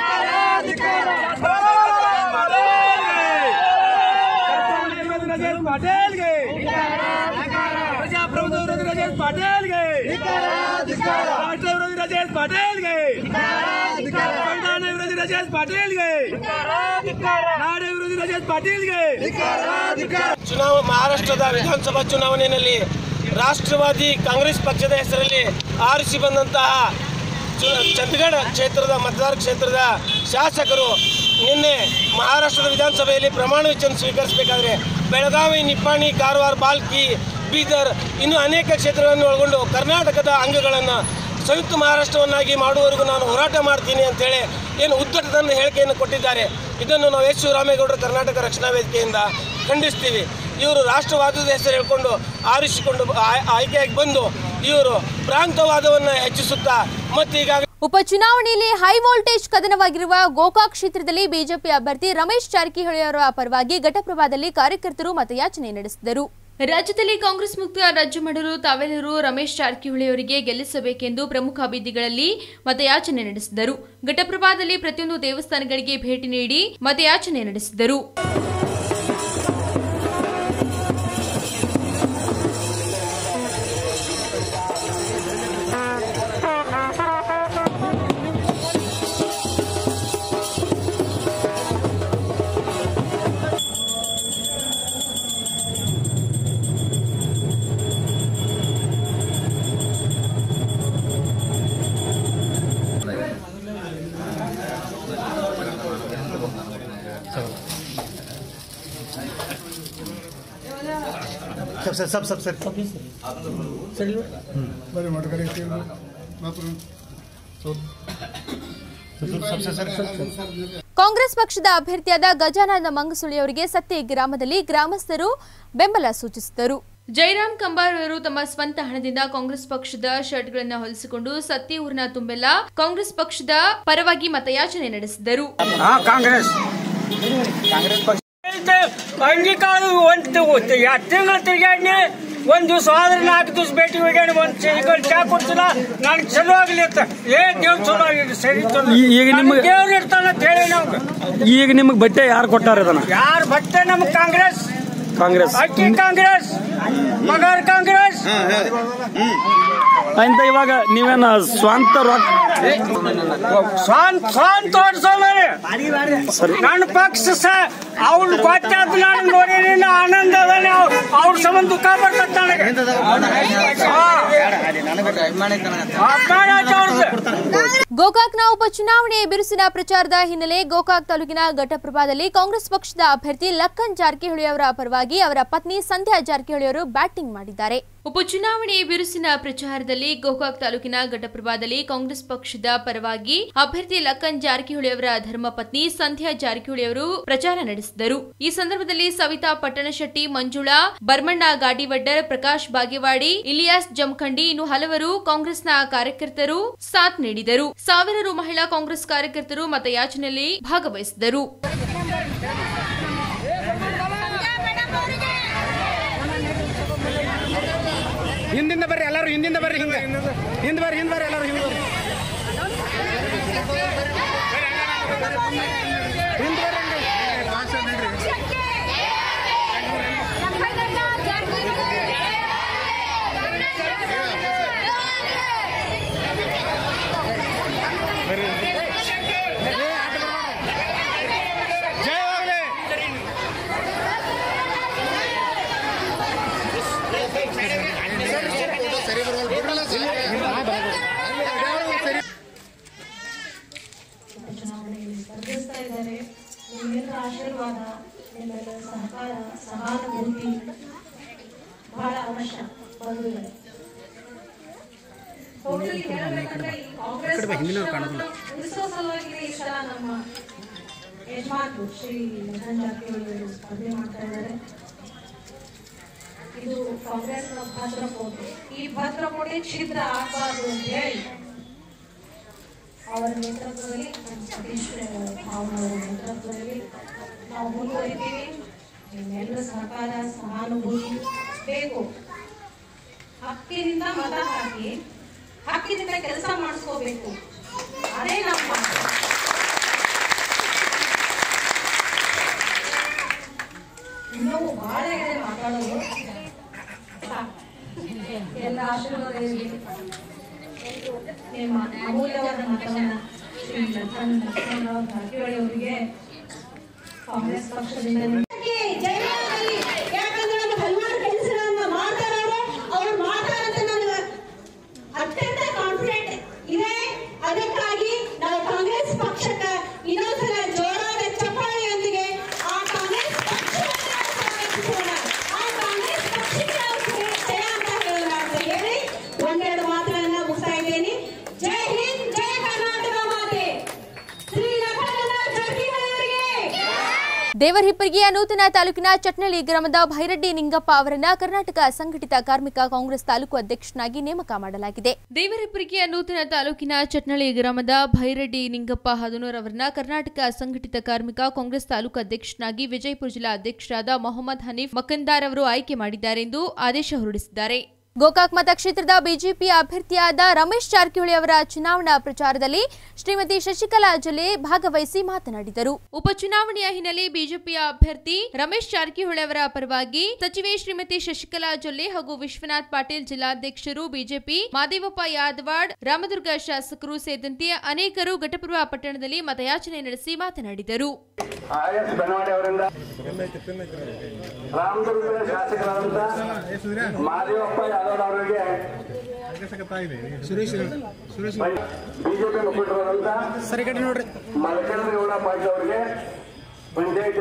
ರಾಜೇಶ್ ಪಾಟೇಲ್ಗೆ ಪ್ರಜಾಪ್ರಭುತ್ವ ವಿರೋಧಿ ರಾಜೇಶ್ ಪಾಟೇಲ್ಗೆ ರಾಷ್ಟ್ರ ವಿರೋಧಿ ರಾಜೇಶ್ ಪಾಟೇಲ್ಗೆ ಸಂವಿಧಾನ ವಿರೋಧಿ ರಾಜೇಶ್ ಪಾಟೇಲ್ಗೆ ನಾಡ ವಿರೋಧಿ ರಾಜೇಶ್ ಪಾಟೀಲ್ಗೆ ಚುನಾವ ಮಹಾರಾಷ್ಟ್ರದ ವಿಧಾನಸಭಾ ಚುನಾವಣೆಯಲ್ಲಿ ರಾಷ್ಟ್ರವಾದಿ ಕಾಂಗ್ರೆಸ್ ಪಕ್ಷದ ಹೆಸರಲ್ಲಿ ಆರಿಸಿ ಬಂದಂತಹ ಚು- ಚಂದಗಢ ಕ್ಷೇತ್ರದ ಮತದಾರ ಕ್ಷೇತ್ರದ ಶಾಸಕರು ನಿನ್ನೆ ಮಹಾರಾಷ್ಟ್ರದ ವಿಧಾನಸಭೆಯಲ್ಲಿ ಪ್ರಮಾಣ ವಚನ ಸ್ವೀಕರಿಸಬೇಕಾದ್ರೆ ಬೆಳಗಾವಿ ನಿಪ್ಪಾಣಿ ಕಾರವಾರ ಬಾಲ್ಕಿ ಬೀದರ್ ಇನ್ನು ಅನೇಕ ಕ್ಷೇತ್ರಗಳನ್ನು ಒಳಗೊಂಡು ಕರ್ನಾಟಕದ ಅಂಗಗಳನ್ನು ಸಂಯುಕ್ತ ಮಹಾರಾಷ್ಟ್ರವನ್ನಾಗಿ ಮಾಡುವವರೆಗೂ ನಾನು ಹೋರಾಟ ಮಾಡ್ತೀನಿ ಅಂತೇಳಿ ಏನು ಉದ್ದಟದ ಹೇಳಿಕೆಯನ್ನು ಕೊಟ್ಟಿದ್ದಾರೆ ಇದನ್ನು ನಾವು ಎಸ್ ಶಿವರಾಮೇಗೌಡರು ಕರ್ನಾಟಕ ರಕ್ಷಣಾ ವೇದಿಕೆಯಿಂದ ಖಂಡಿಸ್ತೀವಿ ಇವರು ರಾಷ್ಟ್ರವಾದದ ಹೆಸರು ಹೇಳ್ಕೊಂಡು ಆರಿಸಿಕೊಂಡು ಆಯ್- ಆಯ್ಕೆಯಾಗಿ ಬಂದು ಇವರು ಪ್ರಾಂತವಾದವನ್ನು ಹೆಚ್ಚಿಸುತ್ತಾ ಮತ್ತು ಈಗಾಗಲೇ ಉಪಚುನಾವಣೆಯಲ್ಲಿ ಹೈ ವೋಲ್ಟೇಜ್ ಕದನವಾಗಿರುವ ಗೋಕಾಕ್ ಕ್ಷೇತ್ರದಲ್ಲಿ ಬಿಜೆಪಿ ಅಭ್ಯರ್ಥಿ ರಮೇಶ್ ಜಾರಕಿಹೊಳಿ ಅವರ ಪರವಾಗಿ ಘಟಪ್ರಭಾದಲ್ಲಿ ಕಾರ್ಯಕರ್ತರು ಮತಯಾಚನೆ ನಡೆಸಿದರು ರಾಜ್ಯದಲ್ಲಿ ಕಾಂಗ್ರೆಸ್ ಮುಕ್ತ ರಾಜ್ಯ ಮಾಡಲು ತಾವೆಲ್ಲರೂ ರಮೇಶ್ ಜಾರಕಿಹೊಳಿ ಅವರಿಗೆ ಗೆಲ್ಲಿಸಬೇಕೆಂದು ಪ್ರಮುಖ ಬೀದಿಗಳಲ್ಲಿ ಮತಯಾಚನೆ ನಡೆಸಿದರು ಘಟಪ್ರಭಾದಲ್ಲಿ ಪ್ರತಿಯೊಂದು ದೇವಸ್ಥಾನಗಳಿಗೆ ಭೇಟಿ ನೀಡಿ ಮತಯಾಚನೆ ನಡೆಸಿದರು सब सब सब सब बरे मटकरी तेल वापरून सबसे सर ಕಾಂಗ್ರೆಸ್ ಪಕ್ಷದ ಅಭ್ಯರ್ಥಿಯಾದ ಗಜಾನಂದ ಮಂಗಸುಳಿ ಅವರಿಗೆ ಸತ್ತಿ ಗ್ರಾಮದಲ್ಲಿ ಗ್ರಾಮಸ್ಥರು ಬೆಂಬಲ ಸೂಚಿಸಿದರು ಜೈರಾಮ್ ಕಂಬಾರ್ ಅವರು ತಮ್ಮ ಸ್ವಂತ ಹಣದಿಂದ ಕಾಂಗ್ರೆಸ್ ಪಕ್ಷದ ಶರ್ಟ್ಗಳನ್ನು ಹೊಲಿಸಿಕೊಂಡು ಸತ್ಯ ಊರಿನ ತುಂಬೆಲ್ಲ ಕಾಂಗ್ರೆಸ್ ಪಕ್ಷದ ಪರವಾಗಿ ಮತಯಾಚನೆ ನಡೆಸಿದರು ಕಾಂಗ್ರೆಸ್ ಅಂಗೀಕಾರ ಒಂದು ಎರಡು ತಿಂಗಳು ತಿರ್ಗಾಡಿ ಒಂದ್ ದಿವಸ ಆದ್ರೆ ನಾಲ್ಕು ದಿವಸ ಭೇಟಿ ಹೋಗ್ಯಾಡಿ ಒಂದ್ ಸೈಕಲ್ ಚಾ ಕೊಡ್ತಿಲ್ಲ ನನಗೆ ಚಲೋ ಆಗ್ಲಿ ಅಂತ ಏ ದೇವ್ ಚಲೋ ಆಗಿದೆ ಸರಿ ಚಲೋ ಈಗ ನಿಮ್ಗೆ- ದೇವ್ರು ಇರ್ತಾನ ಅಂತ ಹೇಳಿ ನಮ್ಗೆ ಈಗ ನಿಮಗೆ ಬಟ್ಟೆ ಯಾರು ಕೊಟ್ಟಾರ ಇದನ್ನ ಯಾರು ಬಟ್ಟೆ ನಮ್ಗೆ ಕಾಂಗ್ರೆಸ್ ಕಾಂಗ್ರೆಸ್ ಅಕ್ಕಿ ಕಾಂಗ್ರೆಸ್ ಮಗರ್ ಕಾಂಗ್ರೆಸ್ ಅಂತ ಇವಾಗ ನೀವೇನ ಸ್ವಂತ ರೊಕ್ಕ ಸ್ವಂತ ಸ್ವಂತ ಓಡಿಸೋಮರಿ ನನ್ನ ಪಕ್ಷ ಸ ಅವ್ರು ಗೊತ್ತಾದ ನಾನು ನೋಡೀನಿ ನಾ ಆನಂದ ಅದಾನೆ ಅವ್ರ ಸಂಬಂಧ ದುಃಖ ಬರ್ತದೆ ನನಗೆ ಹಾ. ಅಭಿಮಾನ ಐತೆ ಅವ್ರ್ದು. ಗೋಕಾಕ್ನ ಉಪಚುನಾವಣೆ ಬಿರುಸಿನ ಪ್ರಚಾರದ ಹಿನ್ನೆಲೆ ಗೋಕಾಕ್ ತಾಲೂಕಿನ ಘಟಪ್ರಭಾದಲ್ಲಿ ಕಾಂಗ್ರೆಸ್ ಪಕ್ಷದ ಅಭ್ಯರ್ಥಿ ಲಕ್ಕನ್ ಜಾರಕಿಹೊಳಿ ಅವರ ಪರವಾಗಿ ಅವರ ಪತ್ನಿ ಸಂಧ್ಯಾ ಜಾರಕಿಹೊಳಿ ಅವರು ಬ್ಯಾಟಿಂಗ್ ಮಾಡಿದ್ದಾರೆ ಉಪಚುನಾವಣೆ ಬಿರುಸಿನ ಪ್ರಚಾರದಲ್ಲಿ ಗೋಕಾಕ್ ತಾಲೂಕಿನ ಘಟಪ್ರಭಾದಲ್ಲಿ ಕಾಂಗ್ರೆಸ್ ಪಕ್ಷದ ಪರವಾಗಿ ಅಭ್ಯರ್ಥಿ ಲಕ್ಕನ್ ಜಾರಕಿಹೊಳಿ ಅವರ ಧರ್ಮಪತ್ನಿ ಸಂಧ್ಯಾ ಜಾರಕಿಹೊಳಿ ಅವರು ಪ್ರಚಾರ ನಡೆಸಿದರು ಈ ಸಂದರ್ಭದಲ್ಲಿ ಸವಿತಾ ಪಟ್ಟಣಶೆಟ್ಟಿ ಮಂಜುಳಾ ಬರ್ಮಣ್ಣ ಗಾಡಿವಡ್ಡರ್ ಪ್ರಕಾಶ್ ಬಾಗೇವಾಡಿ ಇಲಿಯಾಸ್ ಜಮಖಂಡಿ ಇನ್ನು ಹಲವರು ಕಾಂಗ್ರೆಸ್ನ ಕಾರ್ಯಕರ್ತರು ಸಾಥ್ ನೀಡಿದರು ಸಾವಿರಾರು ಮಹಿಳಾ ಕಾಂಗ್ರೆಸ್ ಕಾರ್ಯಕರ್ತರು ಮತಯಾಚನೆಯಲ್ಲಿ ಭಾಗವಹಿಸಿದರು ಹಿಂದಿಂದ ಬರ್ರಿ ಎಲ್ಲರೂ ಹಿಂದಿಂದ ಬರ್ರಿ ಹಿಂದೆ ಹಿಂದ್ ಬರ್ರಿ ಹಿಂದ್ ಬರ್ರಿ ಎಲ್ಲರೂ ಹಿಂದ್ ಬರ್ರಿ ಹಿಂದ್ ಬರ್ರಿ ಜಯವಾಗಲಿ ಚುನಾವಣೆಯಲ್ಲಿ ಸ್ಪರ್ಧಿಸ್ತಾ ಇದ್ದಾರೆ ನಿಮ್ಮೆಲ್ಲರ ಆಶೀರ್ವಾದ ನಿಮ್ಮೆಲ್ಲರ ಸಹಕಾರ ಸಹಾನುಭೂತಿ ಬಹಳ ಅವಶ್ಯ ಬಂಧುಗಳೇ ಒಟ್ಟಾಗಿ ಹೇಳಬೇಕಂದ್ರೆ ಈ ಕಾಂಗ್ರೆಸ್ ಪಕ್ಷವನ್ನ ಉಳಿಸೋ ಸಲುವಾಗಿ ಈ ಸಲ ನಮ್ಮ ಯಜಮಾನ್ರು ಶ್ರೀ ಲಖನ್ ಜಾರಕಿಹೊಳಿ ಅವರು ಸ್ಪರ್ಧೆ ಮಾಡ್ತಾ ಇದ್ದಾರೆ ಇದು ಕಾಂಗ್ರೆಸ್ನ ಭದ್ರಕೋಟೆ ಈ ಭದ್ರಕೋಟೆ ಛಿದ್ರ ಆಗಬಾರ್ದು ಅಂತ ಹೇಳಿ ಅವರ ನೇತೃತ್ವದಲ್ಲಿ ನಮ್ಮ ಸತೀಶ್ ಭಾವನ ಅವರ ನೇತೃತ್ವದಲ್ಲಿ ನಾವು ಮುಂದುವರಿತೀವಿ ನಿಮ್ಮೆಲ್ಲರ ಸಹಕಾರ ಸಹಾನುಭೂತಿ ಬೇಕು ಹಕ್ಕಿನಿಂದ ಮತ ಹಾಕಿ ಹಕ್ಕಿನಿಂದ ಕೆಲಸ ಮಾಡಿಸ್ಕೋಬೇಕು ಅದೇ ನಮ್ಮ ಇನ್ನೂ ಬಹಳ ಇದೆ ಮಾತಾಡೋದು ಸಾಕು. ಎಲ್ಲ ಆಶೀರ್ವಾದ ಇರಲಿ ನಿಮ್ಮ ಅಮೂಲ್ಯವಾದ ಮತವನ್ನ ಶ್ರೀ ಲಖನ್ ಲಕ್ಷ್ಮಣರಾವ್ ಜಾರಕಿಹೊಳಿ ಅವರಿಗೆ ಕಾಂಗ್ರೆಸ್ ಪಕ್ಷದಿಂದ ಜಯರಾಮಲ್ಲಿ ಯಾಕಂದ್ರೆ ನಮ್ಮ ಹಲವಾರು ಕೆಲಸಗಳನ್ನ ಮಾಡ್ತಾರೆ ಅವರು ಅವ್ರು ಮಾಡ್ತಾರಂತ ನನಗೆ ಅತ್ಯಂತ ಕಾನ್ಫಿಡೆಂಟ್ ಇದೆ ಅದಕ್ಕಾಗಿ ನಾವು ಕಾಂಗ್ರೆಸ್ ಪಕ್ಷಕ್ಕೆ ಇನ್ನೊಂದ್ಸಲ ಜೋರಾದ ಚಪ್ಪಾಳೆಯೊಂದಿಗೆ ಆ ಕಾಂಗ್ರೆಸ್ ಪಕ್ಷವನ್ನ ಸ್ವಾಗತಿಸೋಣ. ಆ ಕಾಂಗ್ರೆಸ್ ಪಕ್ಷಕ್ಕೆ ನಾವು ಜಯ ಅಂತ ಹೇಳೋಣ ಅಂತ ಹೇಳಿ ಒಂದೆರಡು ಮಾತುಗಳನ್ನ ಮುಗಿಸ್ತಾ ಇದ್ದೇನೆ ಜೈ ಹಿಂದ್ ಜೈ ಕರ್ನಾಟಕ ಮಾತೆ ಶ್ರೀ ಲಖನಗೌಡ ಜಾರಕಿಹೊಳಿ ಅವರಿಗೆ ದೇವರಹಿಪ್ಪರಿಗೆಯ ನೂತನ ತಾಲೂಕಿನ ಚಟ್ನಳ್ಳಿ ಗ್ರಾಮದ ಭೈರಡ್ಡಿ ನಿಂಗಪ್ಪ ಅವರನ್ನ ಕರ್ನಾಟಕ ಸಂಘಟಿತ ಕಾರ್ಮಿಕ ಕಾಂಗ್ರೆಸ್ ತಾಲೂಕು ಅಧ್ಯಕ್ಷನಾಗಿ ನೇಮಕ ಮಾಡಲಾಗಿದೆ ದೇವರಹಿಪ್ಪರಿಗೆಯ ನೂತನ ತಾಲೂಕಿನ ಚಟ್ನಳ್ಳಿ ಗ್ರಾಮದ ಭೈರಡ್ಡಿ ನಿಂಗಪ್ಪ ಹದನೂರ್ ಅವರನ್ನ ಕರ್ನಾಟಕ ಸಂಘಟಿತ ಕಾರ್ಮಿಕ ಕಾಂಗ್ರೆಸ್ ತಾಲೂಕು ಅಧ್ಯಕ್ಷನಾಗಿ ವಿಜಯಪುರ ಜಿಲ್ಲಾ ಅಧ್ಯಕ್ಷರಾದ ಮೊಹಮ್ಮದ್ ಹನೀಫ್ ಮಕಂದಾರ್ ಅವರು ಆಯ್ಕೆ ಮಾಡಿದ್ದಾರೆ ಎಂದು ಆದೇಶ ಹೊರಡಿಸಿದ್ದಾರೆ ಗೋಕಾಕ್ ಮತಕ್ಷೇತ್ರದ ಬಿಜೆಪಿ ಅಭ್ಯರ್ಥಿಯಾದ ರಮೇಶ್ ಜಾರಕಿಹೊಳಿ ಅವರ ಚುನಾವಣಾ ಪ್ರಚಾರದಲ್ಲಿ ಶ್ರೀಮತಿ ಶಶಿಕಲಾ ಜೊಲ್ಲೆ ಭಾಗವಹಿಸಿ ಮಾತನಾಡಿದರು ಉಪಚುನಾವಣೆಯ ಹಿನ್ನೆಲೆ ಬಿಜೆಪಿಯ ಅಭ್ಯರ್ಥಿ ರಮೇಶ್ ಜಾರಕಿಹೊಳಿ ಅವರ ಪರವಾಗಿ ಸಚಿವೆ ಶ್ರೀಮತಿ ಶಶಿಕಲಾ ಜೊಲ್ಲೆ ಹಾಗೂ ವಿಶ್ವನಾಥ್ ಪಾಟೀಲ್ ಜಿಲ್ಲಾಧ್ಯಕ್ಷರು ಬಿಜೆಪಿ ಮಾದೇವಪ್ಪ ಯಾದವಾಡ್ ರಾಮದುರ್ಗ ಶಾಸಕರು ಸೇರಿದಂತೆ ಅನೇಕರು ಘಟಪುರ ಪಟ್ಟಣದಲ್ಲಿ ಮತಯಾಚನೆ ನಡೆಸಿ ಮಾತನಾಡಿದರು ಆರ್ ಎಸ್ ಬೆನವಾಡಿ ಅವರಿಂದ ರಾಮದುರ್ಗದ ಶಾಸಕರಾದಂತ ಮಾದೇವಪ್ಪ ಯಾದವ್ ಅವರಿಗೆ ಸುರೇಶ್ ಸುರೇಶ್ ಬಿಜೆಪಿ ಮುಖಂಡರಾದಂತ ಸರಿ ಕಡೆ ನೋಡ್ರಿ ಮಲ್ಕೇಂದ್ರಗೌಡ ಪಾಟೀಲ್ ಅವರಿಗೆ ಪಂಚಾಯತ್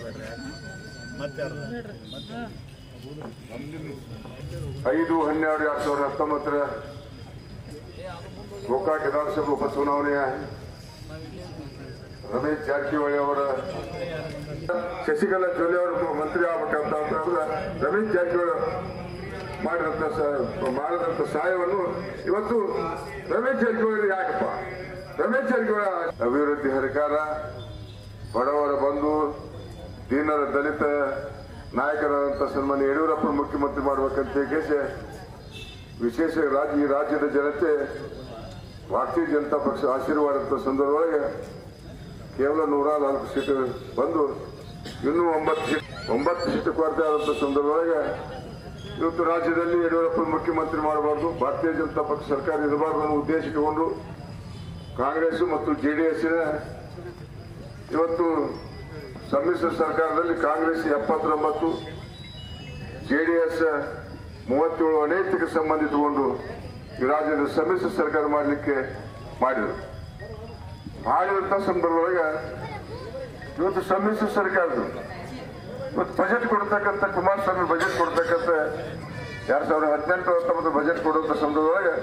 ಐದು ಹನ್ನೆರಡು ಎರಡ್ ಸಾವಿರದ ಹತ್ತೊಂಬತ್ತರ ಗೋಕಾಕ್ ವಿಧಾನಸಭೆ ಉಪಚುನಾವಣೆಯ ರಮೇಶ್ ಜಾರಕಿಹೊಳಿ ಅವರ ಶಶಿಕಲಾ ಜೊಲ್ಲೆ ಅವರು ಮಂತ್ರಿ ಆಗ್ಬೇಕಂತ ಅಂತಂದ್ರೆ ರಮೇಶ್ ಜಾರಕಿಹೊಳಿ ಮಾಡಿದಂತ ಸ- ಮಾಡಿದಂತ ಸಹಾಯವನ್ನು ಇವತ್ತು ರಮೇಶ್ ಜಾರಕಿಹೊಳಿ ಯಾಕಪ್ಪ ರಮೇಶ್ ಜಾರಕಿಹೊಳಿ ಅಭಿವೃದ್ಧಿ ಸರ್ಕಾರ ಬಡವರ ಬಂಧು ದೀನರ ದಲಿತ ನಾಯಕರಾದಂಥ ಸನ್ಮಾನ್ಯ ಯಡಿಯೂರಪ್ಪ ಮುಖ್ಯಮಂತ್ರಿ ಮಾಡ್ಬೇಕಂತ ಹೇಳಿ ವಿಶೇಷ ರಾಜ್ಯ ಈ ರಾಜ್ಯದ ಜನತೆ ಭಾರತೀಯ ಜನತಾ ಪಕ್ಷ ಆಶೀರ್ವಾದ ಸಂದರ್ಭದೊಳಗೆ ಕೇವಲ ನೂರ ನಾಲ್ಕು ಸೀಟು ಬಂದು ಇನ್ನೂ ಒಂಬತ್ತು ಸೀಟ್ ಒಂಬತ್ತು ಸೀಟು ಕೊರತೆ ಆದಂಥ ಸಂದರ್ಭದೊಳಗೆ ಇವತ್ತು ರಾಜ್ಯದಲ್ಲಿ ಯಡಿಯೂರಪ್ಪ ಮುಖ್ಯಮಂತ್ರಿ ಮಾಡಬಾರ್ದು ಭಾರತೀಯ ಜನತಾ ಪಕ್ಷ ಸರ್ಕಾರ ಇರಬಾರ್ದು ಅನ್ನೋ ಉದ್ದೇಶ ಇಟ್ಟುಕೊಂಡು ಕಾಂಗ್ರೆಸ್ ಮತ್ತು ಜೆಡಿಎಸ್ನ ಇವತ್ತು ಸಮ್ಮಿಶ್ರ ಸರ್ಕಾರದಲ್ಲಿ ಕಾಂಗ್ರೆಸ್ ಎಪ್ಪತ್ತೊಂಬತ್ತು ಜೆಡಿಎಸ್ ಮೂವತ್ತೇಳು ಅನೈತಿಕ ಸಂಬಂಧ ಇಟ್ಟುಕೊಂಡು ಈ ರಾಜ್ಯದ ಸಮ್ಮಿಶ್ರ ಸರ್ಕಾರ ಮಾಡಲಿಕ್ಕೆ ಮಾಡಿದರು ಮಾಡಿದಂಥ ಸಂದರ್ಭದೊಳಗೆ ಇವತ್ತು ಸಮ್ಮಿಶ್ರ ಸರ್ಕಾರದ್ದು ಇವತ್ತು ಬಜೆಟ್ ಕೊಡ್ತಕ್ಕಂಥ ಕುಮಾರಸ್ವಾಮಿ ಬಜೆಟ್ ಕೊಡ್ತಕ್ಕಂಥ ಎರಡ್ ಸಾವಿರದ ಹದಿನೆಂಟು ಹತ್ತೊಂಬತ್ತು ಬಜೆಟ್ ಕೊಡುವಂಥ ಸಂದರ್ಭದೊಳಗೆ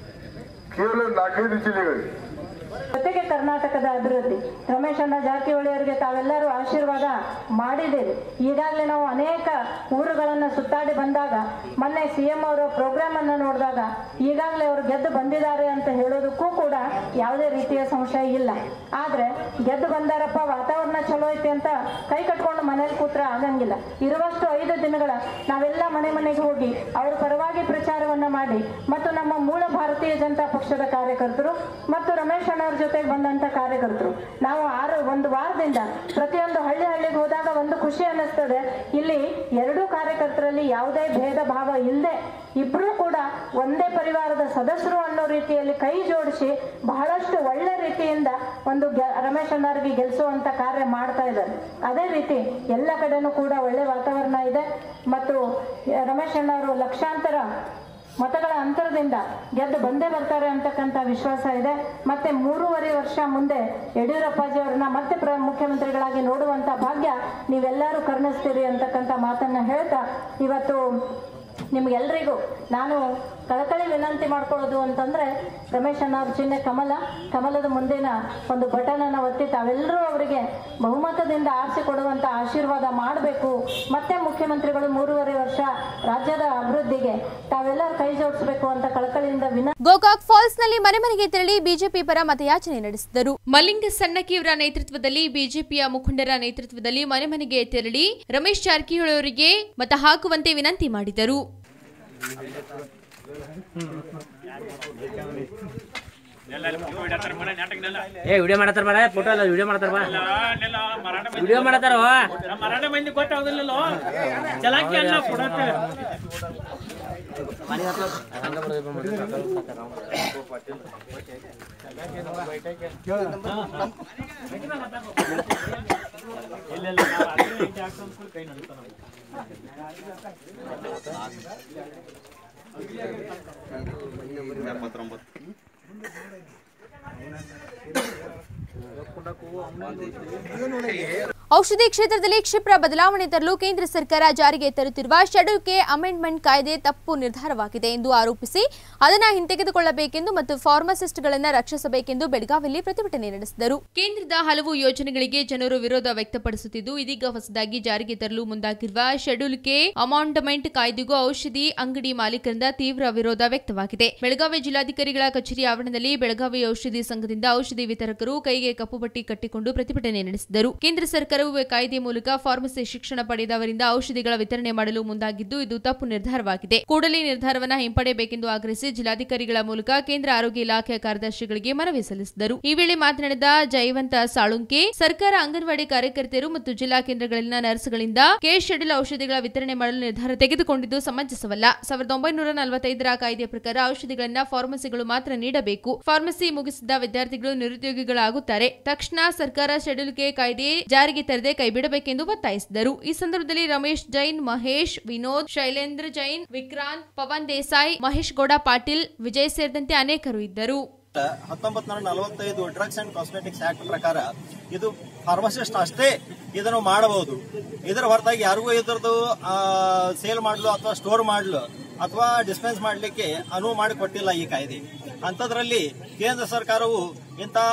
ಕೇವಲ ನಾಲ್ಕೈದು ಜಿಲ್ಲೆಗಳಿಗೆ ಜೊತೆಗೆ ಕರ್ನಾಟಕದ ಅಭಿವೃದ್ಧಿ ರಮೇಶ್ ಅಣ್ಣ ಜಾರಕಿಹೊಳಿ ಅವರಿಗೆ ತಾವೆಲ್ಲರೂ ಆಶೀರ್ವಾದ ಮಾಡಿದ್ದೀರಿ ಈಗಾಗಲೇ ನಾವು ಅನೇಕ ಊರುಗಳನ್ನು ಸುತ್ತಾಡಿ ಬಂದಾಗ ಮೊನ್ನೆ ಸಿ ಎಂ ಅವರ ಪ್ರೋಗ್ರಾಮ್ ಅನ್ನು ನೋಡಿದಾಗ ಈಗಾಗಲೇ ಅವರು ಗೆದ್ದು ಬಂದಿದ್ದಾರೆ ಅಂತ ಹೇಳೋದಕ್ಕೂ ಕೂಡ ಯಾವುದೇ ರೀತಿಯ ಸಂಶಯ ಇಲ್ಲ ಆದ್ರೆ ಗೆದ್ದು ಬಂದಾರಪ್ಪ ವಾತಾವರಣ ಚಲೋ ಐತಿ ಅಂತ ಕೈ ಕಟ್ಕೊಂಡು ಮನೇಲಿ ಕೂತ್ರ ಆಗಂಗಿಲ್ಲ ಇರುವಷ್ಟು ಐದು ದಿನಗಳ ನಾವೆಲ್ಲ ಮನೆ ಮನೆಗೆ ಹೋಗಿ ಅವರ ಪರವಾಗಿ ಪ್ರಚಾರವನ್ನ ಮಾಡಿ ಮತ್ತು ನಮ್ಮ ಮೂಲ ಭಾರತೀಯ ಜನತಾ ಪಕ್ಷದ ಕಾರ್ಯಕರ್ತರು ಮತ್ತು ರಮೇಶ್ ಅಣ್ಣವ್ರ ಜೊತೆಗೆ ಬಂದಂತ ಕಾರ್ಯಕರ್ತರು ನಾವು ಆರು ಒಂದು ವಾರದಿಂದ ಪ್ರತಿಯೊಂದು ಹಳ್ಳಿ ಹಳ್ಳಿಗೆ ಹೋದಾಗ ಒಂದು ಖುಷಿ ಅನ್ನಿಸ್ತದೆ ಇಲ್ಲಿ ಎರಡೂ ಕಾರ್ಯಕರ್ತರಲ್ಲಿ ಯಾವುದೇ ಭೇದ ಭಾವ ಇಲ್ಲದೆ ಇಬ್ರು ಕೂಡ ಒಂದೇ ಪರಿವಾರದ ಸದಸ್ಯರು ಅನ್ನೋ ರೀತಿಯಲ್ಲಿ ಕೈ ಜೋಡಿಸಿ ಬಹಳಷ್ಟು ಒಳ್ಳೆ ರೀತಿಯಿಂದ ಒಂದು ಗೆ- ರಮೇಶ್ ಅಣ್ಣವ್ರಿಗೆ ಗೆಲ್ಲಿಸುವಂತ ಕಾರ್ಯ ಮಾಡ್ತಾ ಇದ್ದಾರೆ ಅದೇ ರೀತಿ ಎಲ್ಲ ಕಡೆನೂ ಕೂಡ ಒಳ್ಳೆ ವಾತಾವರಣ ಇದೆ ಮತ್ತು ರಮೇಶ್ ಅಣ್ಣವರು ಲಕ್ಷಾಂತರ ಮತಗಳ ಅಂತರದಿಂದ ಗೆದ್ದು ಬಂದೇ ಬರ್ತಾರೆ ಅಂತಕ್ಕಂಥ ವಿಶ್ವಾಸ ಇದೆ ಮತ್ತೆ ಮೂರುವರೆ ವರ್ಷ ಮುಂದೆ ಯಡಿಯೂರಪ್ಪಾಜಿ ಅವರನ್ನ ಮತ್ತೆ ಪ್ರ ಮುಖ್ಯಮಂತ್ರಿಗಳಾಗಿ ನೋಡುವಂತ ಭಾಗ್ಯ ನೀವೆಲ್ಲರೂ ಕರುಣಿಸ್ತೀರಿ ಅಂತಕ್ಕಂಥ ಮಾತನ್ನ ಹೇಳ್ತಾ ಇವತ್ತು ನಿಮ್ಗೆಲ್ರಿಗೂ ನಾನು ಕಳಕಳಿ ವಿನಂತಿ ಮಾಡ್ಕೊಳ್ಳೋದು ಅಂತಂದ್ರೆ ರಮೇಶ್ ಅಣ್ಣ ಅವ್ರ ಚಿಹ್ನೆ ಕಮಲ ಕಮಲದ ಮುಂದಿನ ಒಂದು ಬಟನ್ ಅನ್ನ ಒತ್ತಿ ತಾವೆಲ್ಲರೂ ಅವರಿಗೆ ಬಹುಮತದಿಂದ ಆರಿಸಿ ಕೊಡುವಂತ ಆಶೀರ್ವಾದ ಮಾಡಬೇಕು ಮತ್ತೆ ಮುಖ್ಯಮಂತ್ರಿಗಳು ಮೂರುವರೆ ವರ್ಷ ರಾಜ್ಯದ ಅಭಿವೃದ್ಧಿಗೆ ತಾವೆಲ್ಲರೂ ಕೈ ಜೋಡಿಸಬೇಕು ಅಂತ ಕಳಕಳಿಯಿಂದ ವಿನ ಗೋಕಾಕ್ ಫಾಲ್ಸ್ ನಲ್ಲಿ ಮನೆ ಮನೆಗೆ ತೆರಳಿ ಬಿಜೆಪಿ ಪರ ಮತಯಾಚನೆ ನಡೆಸಿದರು ಮಲ್ಲಿಂಗ ಸಣ್ಣಕಿಯವರ ನೇತೃತ್ವದಲ್ಲಿ ಬಿಜೆಪಿಯ ಮುಖಂಡರ ನೇತೃತ್ವದಲ್ಲಿ ಮನೆ ಮನೆಗೆ ತೆರಳಿ ರಮೇಶ್ ಜಾರಕಿಹೊಳಿ ಅವರಿಗೆ ಮತ ಹಾಕುವಂತೆ ವಿನಂತಿ ಮಾಡಿದರು ಏ ವಿಡಿಯೋ ಮಾಡತ್ತಾರ ಬರ ಫೋಟೋ ಅಲ್ಲ ವಿಡಿಯೋ ಮಾಡತ್ತಾರ ಬಾ ವಿಡಿಯೋ ಮಾಡತ್ತಾರ ಮರಾಠ ಮಂದಿ ಗೊತ್ತಾಗೋದಿಲ್ಲ ಚಲಾಕಿ ಅಲ್ಲ ಕೊಡತ್ತೆ ಔಷಧಿ ಕ್ಷೇತ್ರದಲ್ಲಿ ಕ್ಷಿಪ್ರ ಬದಲಾವಣೆ ತರಲು ಕೇಂದ್ರ ಸರ್ಕಾರ ಜಾರಿಗೆ ತರುತ್ತಿರುವ ಶೆಡ್ಯೂಲ್ ಕೆ ಅಮೆಂಡ್ಮೆಂಟ್ ಕಾಯ್ದೆ ತಪ್ಪು ನಿರ್ಧಾರವಾಗಿದೆ ಎಂದು ಆರೋಪಿಸಿ ಅದನ್ನು ಹಿಂತೆಗೆದುಕೊಳ್ಳಬೇಕೆಂದು ಮತ್ತು ಫಾರ್ಮಸಿಸ್ಟ್ಗಳನ್ನು ರಕ್ಷಿಸಬೇಕೆಂದು ಬೆಳಗಾವಿಯಲ್ಲಿ ಪ್ರತಿಭಟನೆ ನಡೆಸಿದರು ಕೇಂದ್ರದ ಹಲವು ಯೋಜನೆಗಳಿಗೆ ಜನರು ವಿರೋಧ ವ್ಯಕ್ತಪಡಿಸುತ್ತಿದ್ದು ಇದೀಗ ಹೊಸದಾಗಿ ಜಾರಿಗೆ ತರಲು ಮುಂದಾಗಿರುವ ಶೆಡ್ಯೂಲ್ ಕೆ ಅಮಾಂಡಮೆಂಟ್ ಕಾಯ್ದೆಗೂ ಔಷಧಿ ಅಂಗಡಿ ಮಾಲೀಕರಿಂದ ತೀವ್ರ ವಿರೋಧ ವ್ಯಕ್ತವಾಗಿದೆ ಬೆಳಗಾವಿ ಜಿಲ್ಲಾಧಿಕಾರಿಗಳ ಕಚೇರಿ ಆವರಣದಲ್ಲಿ ಬೆಳಗಾವಿ ಔಷಧಿ ಸಂಘದಿಂದ ಔಷಧಿ ವಿತರಕರು ಕೈಗೆ ಕಪ್ಪು ಪಟ್ಟಿ ಕಟ್ಟಿಕೊಂಡು ಪ್ರತಿಭಟನೆ ನಡೆಸಿದರು ಕೇಂದ್ರ ಸರ್ಕಾರವು ಈ ಕಾಯ್ದೆ ಮೂಲಕ ಫಾರ್ಮಸಿ ಶಿಕ್ಷಣ ಪಡೆದವರಿಂದ ಔಷಧಿಗಳ ವಿತರಣೆ ಮಾಡಲು ಮುಂದಾಗಿದ್ದು ಇದು ತಪ್ಪು ನಿರ್ಧಾರವಾಗಿದೆ ಕೂಡಲೇ ನಿರ್ಧಾರವನ್ನು ಹಿಂಪಡೆಯಬೇಕೆಂದು ಆಗ್ರಹಿಸಿ ಜಿಲ್ಲಾಧಿಕಾರಿಗಳ ಮೂಲಕ ಕೇಂದ್ರ ಆರೋಗ್ಯ ಇಲಾಖೆಯ ಕಾರ್ಯದರ್ಶಿಗಳಿಗೆ ಮನವಿ ಸಲ್ಲಿಸಿದರು ಈ ವೇಳೆ ಮಾತನಾಡಿದ ಜಯವಂತ ಸಾಳುಂಕೆ ಸರ್ಕಾರ ಅಂಗನವಾಡಿ ಕಾರ್ಯಕರ್ತೆಯರು ಮತ್ತು ಜಿಲ್ಲಾ ಕೇಂದ್ರಗಳಲ್ಲಿನ ನರ್ಸ್ಗಳಿಂದ ಕೆ ಶೆಡ್ಯೂಲ್ ಔಷಧಿಗಳ ವಿತರಣೆ ಮಾಡಲು ನಿರ್ಧಾರ ತೆಗೆದುಕೊಂಡಿದ್ದು ಸಮಂಜಸವಲ್ಲ ಸಾವಿರದ ಒಂಬೈನೂರ ನಲವತ್ತೈದರ ಕಾಯ್ದೆಯ ಪ್ರಕಾರ ಔಷಧಿಗಳನ್ನ ಫಾರ್ಮಸಿಗಳು ಮಾತ್ರ ನೀಡಬೇಕು ಫಾರ್ಮಸಿ ಮುಗಿಸಿದ ವಿದ್ಯಾರ್ಥಿಗಳು ನಿರುದ್ಯೋಗಿಗಳಾಗುತ್ತಾರೆ ತಕ್ಷಣ ಸರ್ಕಾರ ಶೆಡ್ಯೂಲ್ ಕೆ ಕಾಯ್ದೆ ಜಾರಿಗೆ ತರದೆ ಕೈಬಿಡಬೇಕೆಂದು ಒತ್ತಾಯಿಸಿದರು ಈ ಸಂದರ್ಭದಲ್ಲಿ ರಮೇಶ್ ಜೈನ್ ಮಹೇಶ್ ವಿನೋದ್ ಶೈಲೇಂದ್ರ ಜೈನ್ ವಿಕ್ರಾಂತ್ ಪವನ್ ದೇಸಾಯಿ ಮಹೇಶ್ ಗೌಡ ಪಾಟೀಲ್ ವಿಜಯ್ ಸೇರಿದಂತೆ ಅನೇಕರು ಇದ್ದರು ಹತ್ತೊಂಬತ್ ನೂರ ನಲವತ್ತೈದು ಡ್ರಗ್ಸ್ ಅಂಡ್ ಕಾಸ್ಮೆಟಿಕ್ಸ್ ಆಕ್ಟ್ ಪ್ರಕಾರ ಇದು ಫಾರ್ಮಸಿಸ್ಟ್ ಅಷ್ಟೇ ಇದನ್ನು ಮಾಡಬಹುದು ಇದರ ಹೊರತಾಗಿ ಯಾರಿಗೂ ಇದರದ್ದು ಸೇಲ್ ಮಾಡಲು ಅಥವಾ ಸ್ಟೋರ್ ಮಾಡಲು ಅಥವಾ ಡಿಸ್ಪೆನ್ಸ್ ಮಾಡಲಿಕ್ಕೆ ಅನುವು ಮಾಡಿಕೊಟ್ಟಿಲ್ಲ ಈ ಕಾಯ್ದೆ ಅಂಥದ್ರಲ್ಲಿ ಕೇಂದ್ರ ಸರ್ಕಾರವು ಇಂಥ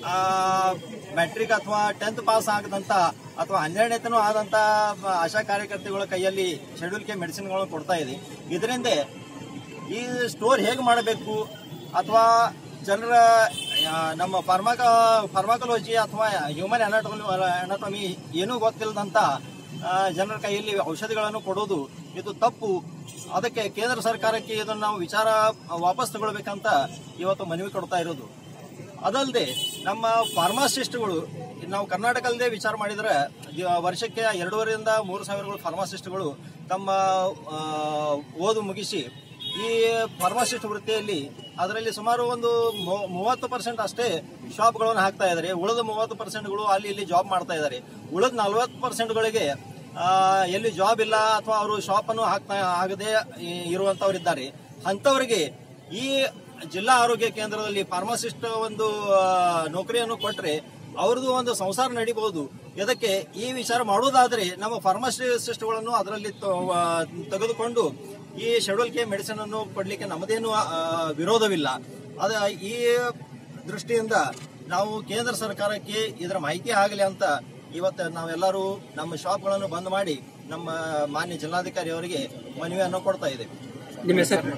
ಮ್ಯಾಟ್ರಿಕ್ ಅಥವಾ ಟೆಂತ್ ಪಾಸ್ ಆಗದಂತ ಅಥವಾ ಹನ್ನೆರಡನೇತನೂ ಆದಂತ ಆಶಾ ಕಾರ್ಯಕರ್ತೆಗಳ ಕೈಯಲ್ಲಿ ಶೆಡ್ಯೂಲ್ ಕೆ ಮೆಡಿಸಿನ್ಗಳನ್ನು ಕೊಡ್ತಾ ಇದೆ ಇದರಿಂದ ಈ ಸ್ಟೋರ್ ಹೇಗೆ ಮಾಡಬೇಕು ಅಥವಾ ಜನರ ಆ, ನಮ್ಮ ಫಾರ್ಮಾಕ ಫಾರ್ಮಾಕಲೋಜಿ ಅಥವಾ ಹ್ಯೂಮನ್ ಅನಾಟಮಿ ಅನಾಟಮಿ ಏನೂ ಗೊತ್ತಿಲ್ಲದಂತ ಆ, ಜನರ ಕೈಯಲ್ಲಿ ಔಷಧಿಗಳನ್ನು ಕೊಡೋದು ಇದು ತಪ್ಪು ಅದಕ್ಕೆ ಕೇಂದ್ರ ಸರ್ಕಾರಕ್ಕೆ ಇದನ್ನು ನಾವು ವಿಚಾರ ವಾಪಸ್ ತಗೊಳ್ಬೇಕಂತ ಇವತ್ತು ಮನವಿ ಕೊಡ್ತಾ ಇರೋದು ಅದಲ್ಲದೆ ನಮ್ಮ ಫಾರ್ಮಾಸಿಸ್ಟ್ಗಳು ನಾವು ಕರ್ನಾಟಕದಲ್ಲದೆ ವಿಚಾರ ಮಾಡಿದ್ರೆ ಜ- ವರ್ಷಕ್ಕೆ ಎರಡೂವರೆಯಿಂದ ಮೂರು ಸಾವಿರಗಳು ಫಾರ್ಮಾಸಿಸ್ಟ್ಗಳು ತಮ್ಮ ಆ, ಓದು ಮುಗಿಸಿ ಈ ಫಾರ್ಮಾಸಿಸ್ಟ್ ವೃತ್ತಿಯಲ್ಲಿ ಅದರಲ್ಲಿ ಸುಮಾರು ಒಂದು ಮೂ- ಮೂವತ್ತು ಪರ್ಸೆಂಟ್ ಅಷ್ಟೇ ಶಾಪ್ಗಳನ್ನು ಹಾಕ್ತಾ ಇದ್ದಾರೆ ಉಳಿದ ಮೂವತ್ತು ಪರ್ಸೆಂಟ್ಗಳು ಅಲ್ಲಿ ಇಲ್ಲಿ ಜಾಬ್ ಮಾಡ್ತಾ ಇದ್ದಾರೆ ಉಳಿದ ನಲ್ವತ್ತು ಪರ್ಸೆಂಟ್ಗಳಿಗೆ ಎಲ್ಲಿ ಜಾಬ್ ಇಲ್ಲ ಅಥವಾ ಅವರು ಶಾಪನ್ನು ಹಾಕ್ತಾ ಆಗದೆ ಇರುವಂತವ್ರು ಇದ್ದಾರೆ ಅಂಥವರಿಗೆ ಈ ಜಿಲ್ಲಾ ಆರೋಗ್ಯ ಕೇಂದ್ರದಲ್ಲಿ ಫಾರ್ಮಾಸಿಸ್ಟ್ ಒಂದು ಆ, ನೌಕರಿಯನ್ನು ಕೊಟ್ರೆ ಅವ್ರದ್ದು ಒಂದು ಸಂಸಾರ ನಡಿಬಹುದು ಇದಕ್ಕೆ ಈ ವಿಚಾರ ಮಾಡುವುದಾದ್ರೆ ನಮ್ಮ ಫಾರ್ಮಾಸಿಸ್ಟ್ಗಳನ್ನು ಅದರಲ್ಲಿ ತ- ಆ, ತೆಗೆದುಕೊಂಡು ಈ ಶೆಡ್ಯೂಲ್ ಕೆ ಮೆಡಿಸಿನ್ ಅನ್ನು ಕೊಡ್ಲಿಕ್ಕೆ ನಮ್ಮದೇನು ಆ, ವಿರೋಧವಿಲ್ಲ ಅದ ಈ ದೃಷ್ಟಿಯಿಂದ ನಾವು ಕೇಂದ್ರ ಸರ್ಕಾರಕ್ಕೆ ಇದರ ಮಾಹಿತಿ ಆಗಲಿ ಅಂತ ಇವತ್ತು ನಾವೆಲ್ಲರೂ ನಮ್ಮ ಶಾಪ್ಗಳನ್ನು ಬಂದ್ ಮಾಡಿ ನಮ್ಮ ಮಾನ್ಯ ಜಿಲ್ಲಾಧಿಕಾರಿ ಅವರಿಗೆ ಮನವಿಯನ್ನು ಕೊಡ್ತಾ ಇದ್ದೇವೆ ನಿಮ್ಮ ಹೆಸರು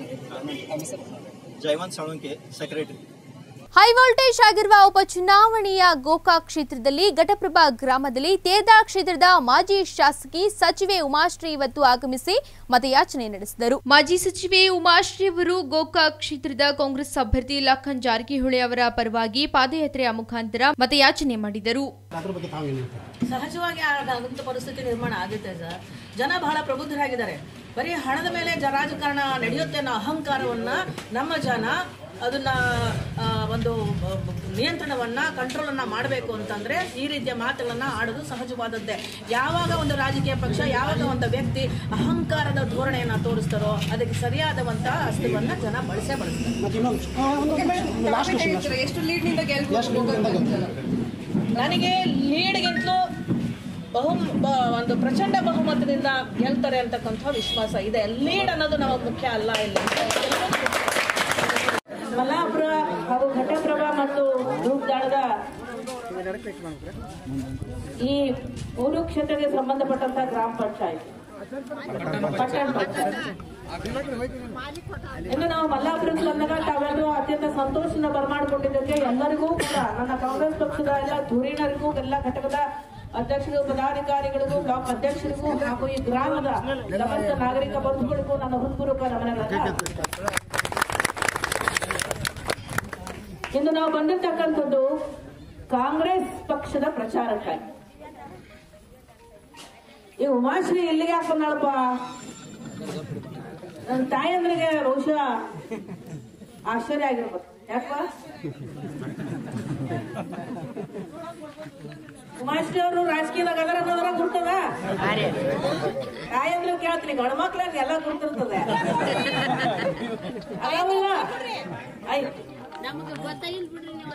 Jayavant Salunke secretary high voltage ಆಗಿರುವ ಉಪಚುನಾವಣೆಯ ಗೋಕಾಕ್ ಕ್ಷೇತ್ರದಲ್ಲಿ ಘಟಪ್ರಭಾ ಗ್ರಾಮದಲ್ಲಿ ತೇರ್ದಾ ಕ್ಷೇತ್ರದ ಮಾಜಿ ಶಾಸಕಿ ಸಚಿವೆ ಉಮಾಶ್ರೀ ಇವತ್ತು ಆಗಮಿಸಿ ಮತಯಾಚನೆ ನಡೆಸಿದರು ಮಾಜಿ ಸಚಿವೆ ಉಮಾಶ್ರೀ ಅವರು ಗೋಕಾಕ್ ಕ್ಷೇತ್ರದ ಕಾಂಗ್ರೆಸ್ ಅಭ್ಯರ್ಥಿ ಲಖನ್ ಜಾರಕಿಹೊಳಿ ಅವರ ಪರವಾಗಿ ಪಾದಯಾತ್ರೆಯ ಮುಖಾಂತರ ಮತಯಾಚನೆ ಮಾಡಿದರು ಸಹಜವಾಗಿ ಆದಂಥ ಪರಿಸ್ಥಿತಿ ನಿರ್ಮಾಣ ಆಗುತ್ತೆ ಸರ್ ಜನ ಬಹಳ ಪ್ರಬುದ್ಧರಾಗಿದ್ದಾರೆ ಬರೀ ಹಣದ ಮೇಲೆ ಜ ರಾಜಕಾರಣ ನಡೆಯುತ್ತೆ ಅನ್ನೋ ಅಹಂಕಾರವನ್ನ ನಮ್ಮ ಜನ ಅದನ್ನ ಆ, ಒಂದು ಬ- ಬ- ನಿಯಂತ್ರಣವನ್ನ ಕಂಟ್ರೋಲ್ ಅನ್ನ ಮಾಡಬೇಕು ಅಂತಂದ್ರೆ ಈ ರೀತಿಯ ಮಾತುಗಳನ್ನ ಆಡೋದು ಸಹಜವಾದದ್ದೇ ಯಾವಾಗ ಒಂದು ರಾಜಕೀಯ ಪಕ್ಷ ಯಾವಾಗ ಒಂದು ವ್ಯಕ್ತಿ ಅಹಂಕಾರದ ಧೋರಣೆಯನ್ನ ತೋರಿಸ್ತಾರೋ ಅದಕ್ಕೆ ಸರಿಯಾದವಂತ ಅಸ್ತ್ರವನ್ನ ಜನ ಬಳಸೇ ಬಳಸ್ತಾರೆ ಎಷ್ಟು ಲೀಡ್ನಿಂದ ಗೆಲ್ಬಹುದು ನನಗೆ ಲೀಡ್ಗಿಂತಲೂ ಬಹು ಬ- ಒಂದು ಪ್ರಚಂಡ ಬಹುಮತದಿಂದ ಗೆಲ್ತಾರೆ ಅಂತಕ್ಕಂಥ ವಿಶ್ವಾಸ ಇದೆ ಲೀಡ್ ಅನ್ನೋದು ನಮಗೆ ಮುಖ್ಯ ಅಲ್ಲ ಇಲ್ಲಿ ಮಲ್ಲಾಪುರ ಹಾಗೂ ಘಟಪ್ರಭಾ ಮತ್ತು ಧೂಪ್ದಾಳದ ಈ ಮೂರು ಕ್ಷೇತ್ರಕ್ಕೆ ಸಂಬಂಧಪಟ್ಟಂತ ಗ್ರಾಮ ಪಂಚಾಯತ್ ಪಟ್ಟಣ ಪಂಚಾಯತ್ ಇನ್ನು ನಾವು ಮಲ್ಲಾಪುರಕ್ಕೆ ಬಂದಾಗ ತಾವೆಲ್ಲರೂ ಅತ್ಯಂತ ಸಂತೋಷದಿಂದ ಬರಮಾಡಿಕೊಂಡಿದ್ದಕ್ಕೆ ಎಲ್ಲರಿಗೂ ಕೂಡ ನನ್ನ ಕಾಂಗ್ರೆಸ್ ಪಕ್ಷದ ಎಲ್ಲ ಧುರೀಣರಿಗೂ ಎಲ್ಲ ಘಟಕದ ಅಧ್ಯಕ್ಷರು ಪದಾಧಿಕಾರಿಗಳಿಗೂ ಬ್ಲಾಕ್ ಅಧ್ಯಕ್ಷರಿಗೂ ಹಾಗೂ ಈ ಗ್ರಾಮದ ಸಮಸ್ತ ನಾಗರಿಕ ಬಂಧುಗಳಿಗೂ ನನ್ನ ಹೃತ್ಪೂರ್ವಕ ನಮನಗಳನ್ನ ಇಂದು ನಾವು ಬಂದಿರ್ತಕ್ಕಂಥದ್ದು ಕಾಂಗ್ರೆಸ್ ಪಕ್ಷದ ಪ್ರಚಾರಕ್ಕಾಗಿ ಈ ಉಮಾಶ್ರೀ ಇಲ್ಲಿಗೆ ಯಾಕೆ ಬಂದಾಳಪ್ಪ ನನ್ನ ತಾಯಂದ್ರಿಗೆ ಬಹುಶಃ ಆಶ್ಚರ್ಯ ಆಗಿರ್ಬೋದು ಯಾಕ ಉಮಾಶ್ರೀ ಅವರು ರಾಜಕೀಯದಾಗ ಅದರ ಅನ್ನೋದರ ಗುರ್ತದ ತಾಯಂದ್ರು ಕೇಳ್ತೀನಿ ಗಂಡ ಮಕ್ಳಾಗ ಎಲ್ಲ ಗುರ್ತಿರ್ತದೆ ಅದಾವಲ್ಲ ಆಯ್ತು ನಮಗೆ ಗೊತ್ತಾಗಿಲ್ಲ ಬಿಡ್ರಿ ನೀವು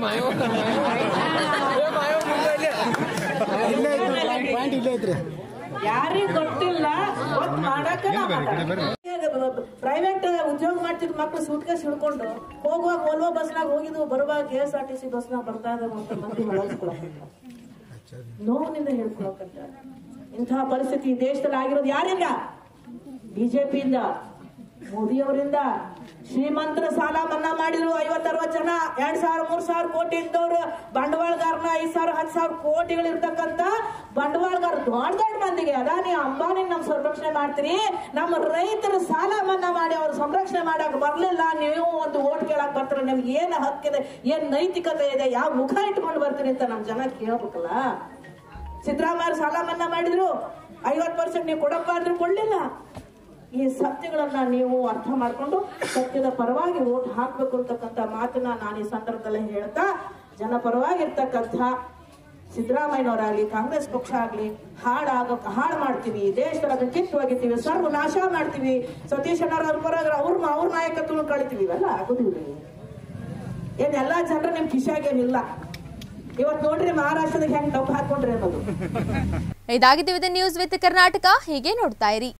ಯಾರಿಗ್ ಗೊತ್ತಿಲ್ಲ ಗೊತ್ತು ಮಾಡಕ ಪ್ರೈವೇಟ್ ಉದ್ಯೋಗ ಮಾಡ್ತಿದ್ ಮಕ್ಳು ಸೂಟ್ಕೇಸ್ ಹಿಡ್ಕೊಂಡು ಹೋಗುವಾಗ ಓಲ್ವೋ ಬಸ್ನಾಗ ಹೋಗಿದ್ವು ಬರುವಾಗ K S R T C ಬಸ್ನಾಗ ಬರ್ತಾ ಇದಾರೆ ಅಂತ ಮಂದಿ ಬಳಸ್ಕೊಳಕಂತ ನೋವಿನಿಂದ ಹೇಳ್ಕೊಳಕಂತ ಇಂತಹ ಪರಿಸ್ಥಿತಿ ಈ ದೇಶದಲ್ಲಿ ಆಗಿರೋದು ಯಾರಿಂದ ಬಿಜೆಪಿಯಿಂದ ಮೋದಿಯವರಿಂದ ಶ್ರೀಮಂತರ ಸಾಲ ಮನ್ನಾ ಮಾಡಿದ್ರು ಐವತ್ ಅರವತ್ ಜನ ಎರಡ್ ಸಾವಿರ ಮೂರ್ ಸಾವಿರ ಕೋಟಿ ಇದ್ದವ್ರು ಬಂಡವಾಳಗಾರನ ಐದ್ ಸಾವಿರ ಹತ್ತು ಸಾವಿರ ಕೋಟಿಗಳು ಇರ್ತಕ್ಕಂತ ಬಂಡವಾಳಗಾರ ದೊಡ್ಡ ದೊಡ್ಡ ಮಂದಿಗೆ ಅದಾನಿ ಅಂಬಾನಿ ನಮ್ ಸಂರಕ್ಷಣೆ ಮಾಡ್ತೀರಿ ನಮ್ಮ ರೈತರ ಸಾಲ ಮನ್ನಾ ಮಾಡಿ ಅವ್ರ ಸಂರಕ್ಷಣೆ ಮಾಡಕ್ ಬರ್ಲಿಲ್ಲ ನೀವು ಒಂದು ಓಟ್ ಕೇಳಕ್ ಬರ್ತಾರೆ ನಿಮ್ಗೆ ಏನ್ ಹಕ್ಕಿದೆ ಏನ್ ನೈತಿಕತೆ ಇದೆ ಯಾವ ಮುಖ ಇಟ್ಕೊಂಡು ಬರ್ತೀರಿ ಅಂತ ನಮ್ ಜನ ಕೇಳ್ಬೇಕಲ್ಲ ಸಿದ್ದರಾಮಯ್ಯ ಸಾಲ ಮನ್ನಾ ಮಾಡಿದ್ರು ಐವತ್ ಪರ್ಸೆಂಟ್ ನೀವು ಕೊಡಪ್ಪ ಅಂದ್ರೆ ಕೊಡ್ಲಿಲ್ಲ ಈ ಸತ್ಯಗಳನ್ನ ನೀವು ಅರ್ಥ ಮಾಡ್ಕೊಂಡು ಸತ್ಯದ ಪರವಾಗಿ ಓಟ್ ಹಾಕ್ಬೇಕು ಅಂತಕ್ಕಂಥ ಮಾತನ್ನ ನಾನು ಈ ಸಂದರ್ಭದಲ್ಲಿ ಹೇಳ್ತಾ ಜನ ಪರವಾಗಿರ್ತಕ್ಕಂಥ ಸಿದ್ದರಾಮಯ್ಯನವರಾಗ್ಲಿ ಕಾಂಗ್ರೆಸ್ ಪಕ್ಷ ಆಗ್ಲಿ ಹಾಡಾಗ ಹಾಳು ಮಾಡ್ತೀವಿ ದೇಶದ ಕಿತ್ತು ಒಗಿತೀವಿ ಸರ್ವನಾಶ ಮಾಡ್ತೀವಿ ಸತೀಶ್ ಅಣ್ಣವ್ರ ಅವ್ರ ಪರ ಅವ್ರ ಅವ್ರ ನಾಯಕತ್ವ ಕಳಿತೀವಿ ಇವೆಲ್ಲ ಆಗುದಿಲ್ಲ ಏನ್ ಎಲ್ಲಾ ಜನರು ನಿಮ್ ಕಿಶಾಗೇನಿಲ್ಲ ಇವತ್ ನೋಡ್ರಿ ಮಹಾರಾಷ್ಟ್ರದಾಗ ಹೆಂಗ್ ಡಬ್ಬ ಹಾಕೊಂಡ್ರಿ ಅನ್ನೋದು ಇದಾಗಿದ್ದು ನ್ಯೂಸ್ ವಿತ್ ಕರ್ನಾಟಕ ಹೀಗೆ ನೋಡ್ತಾ ಇರಿ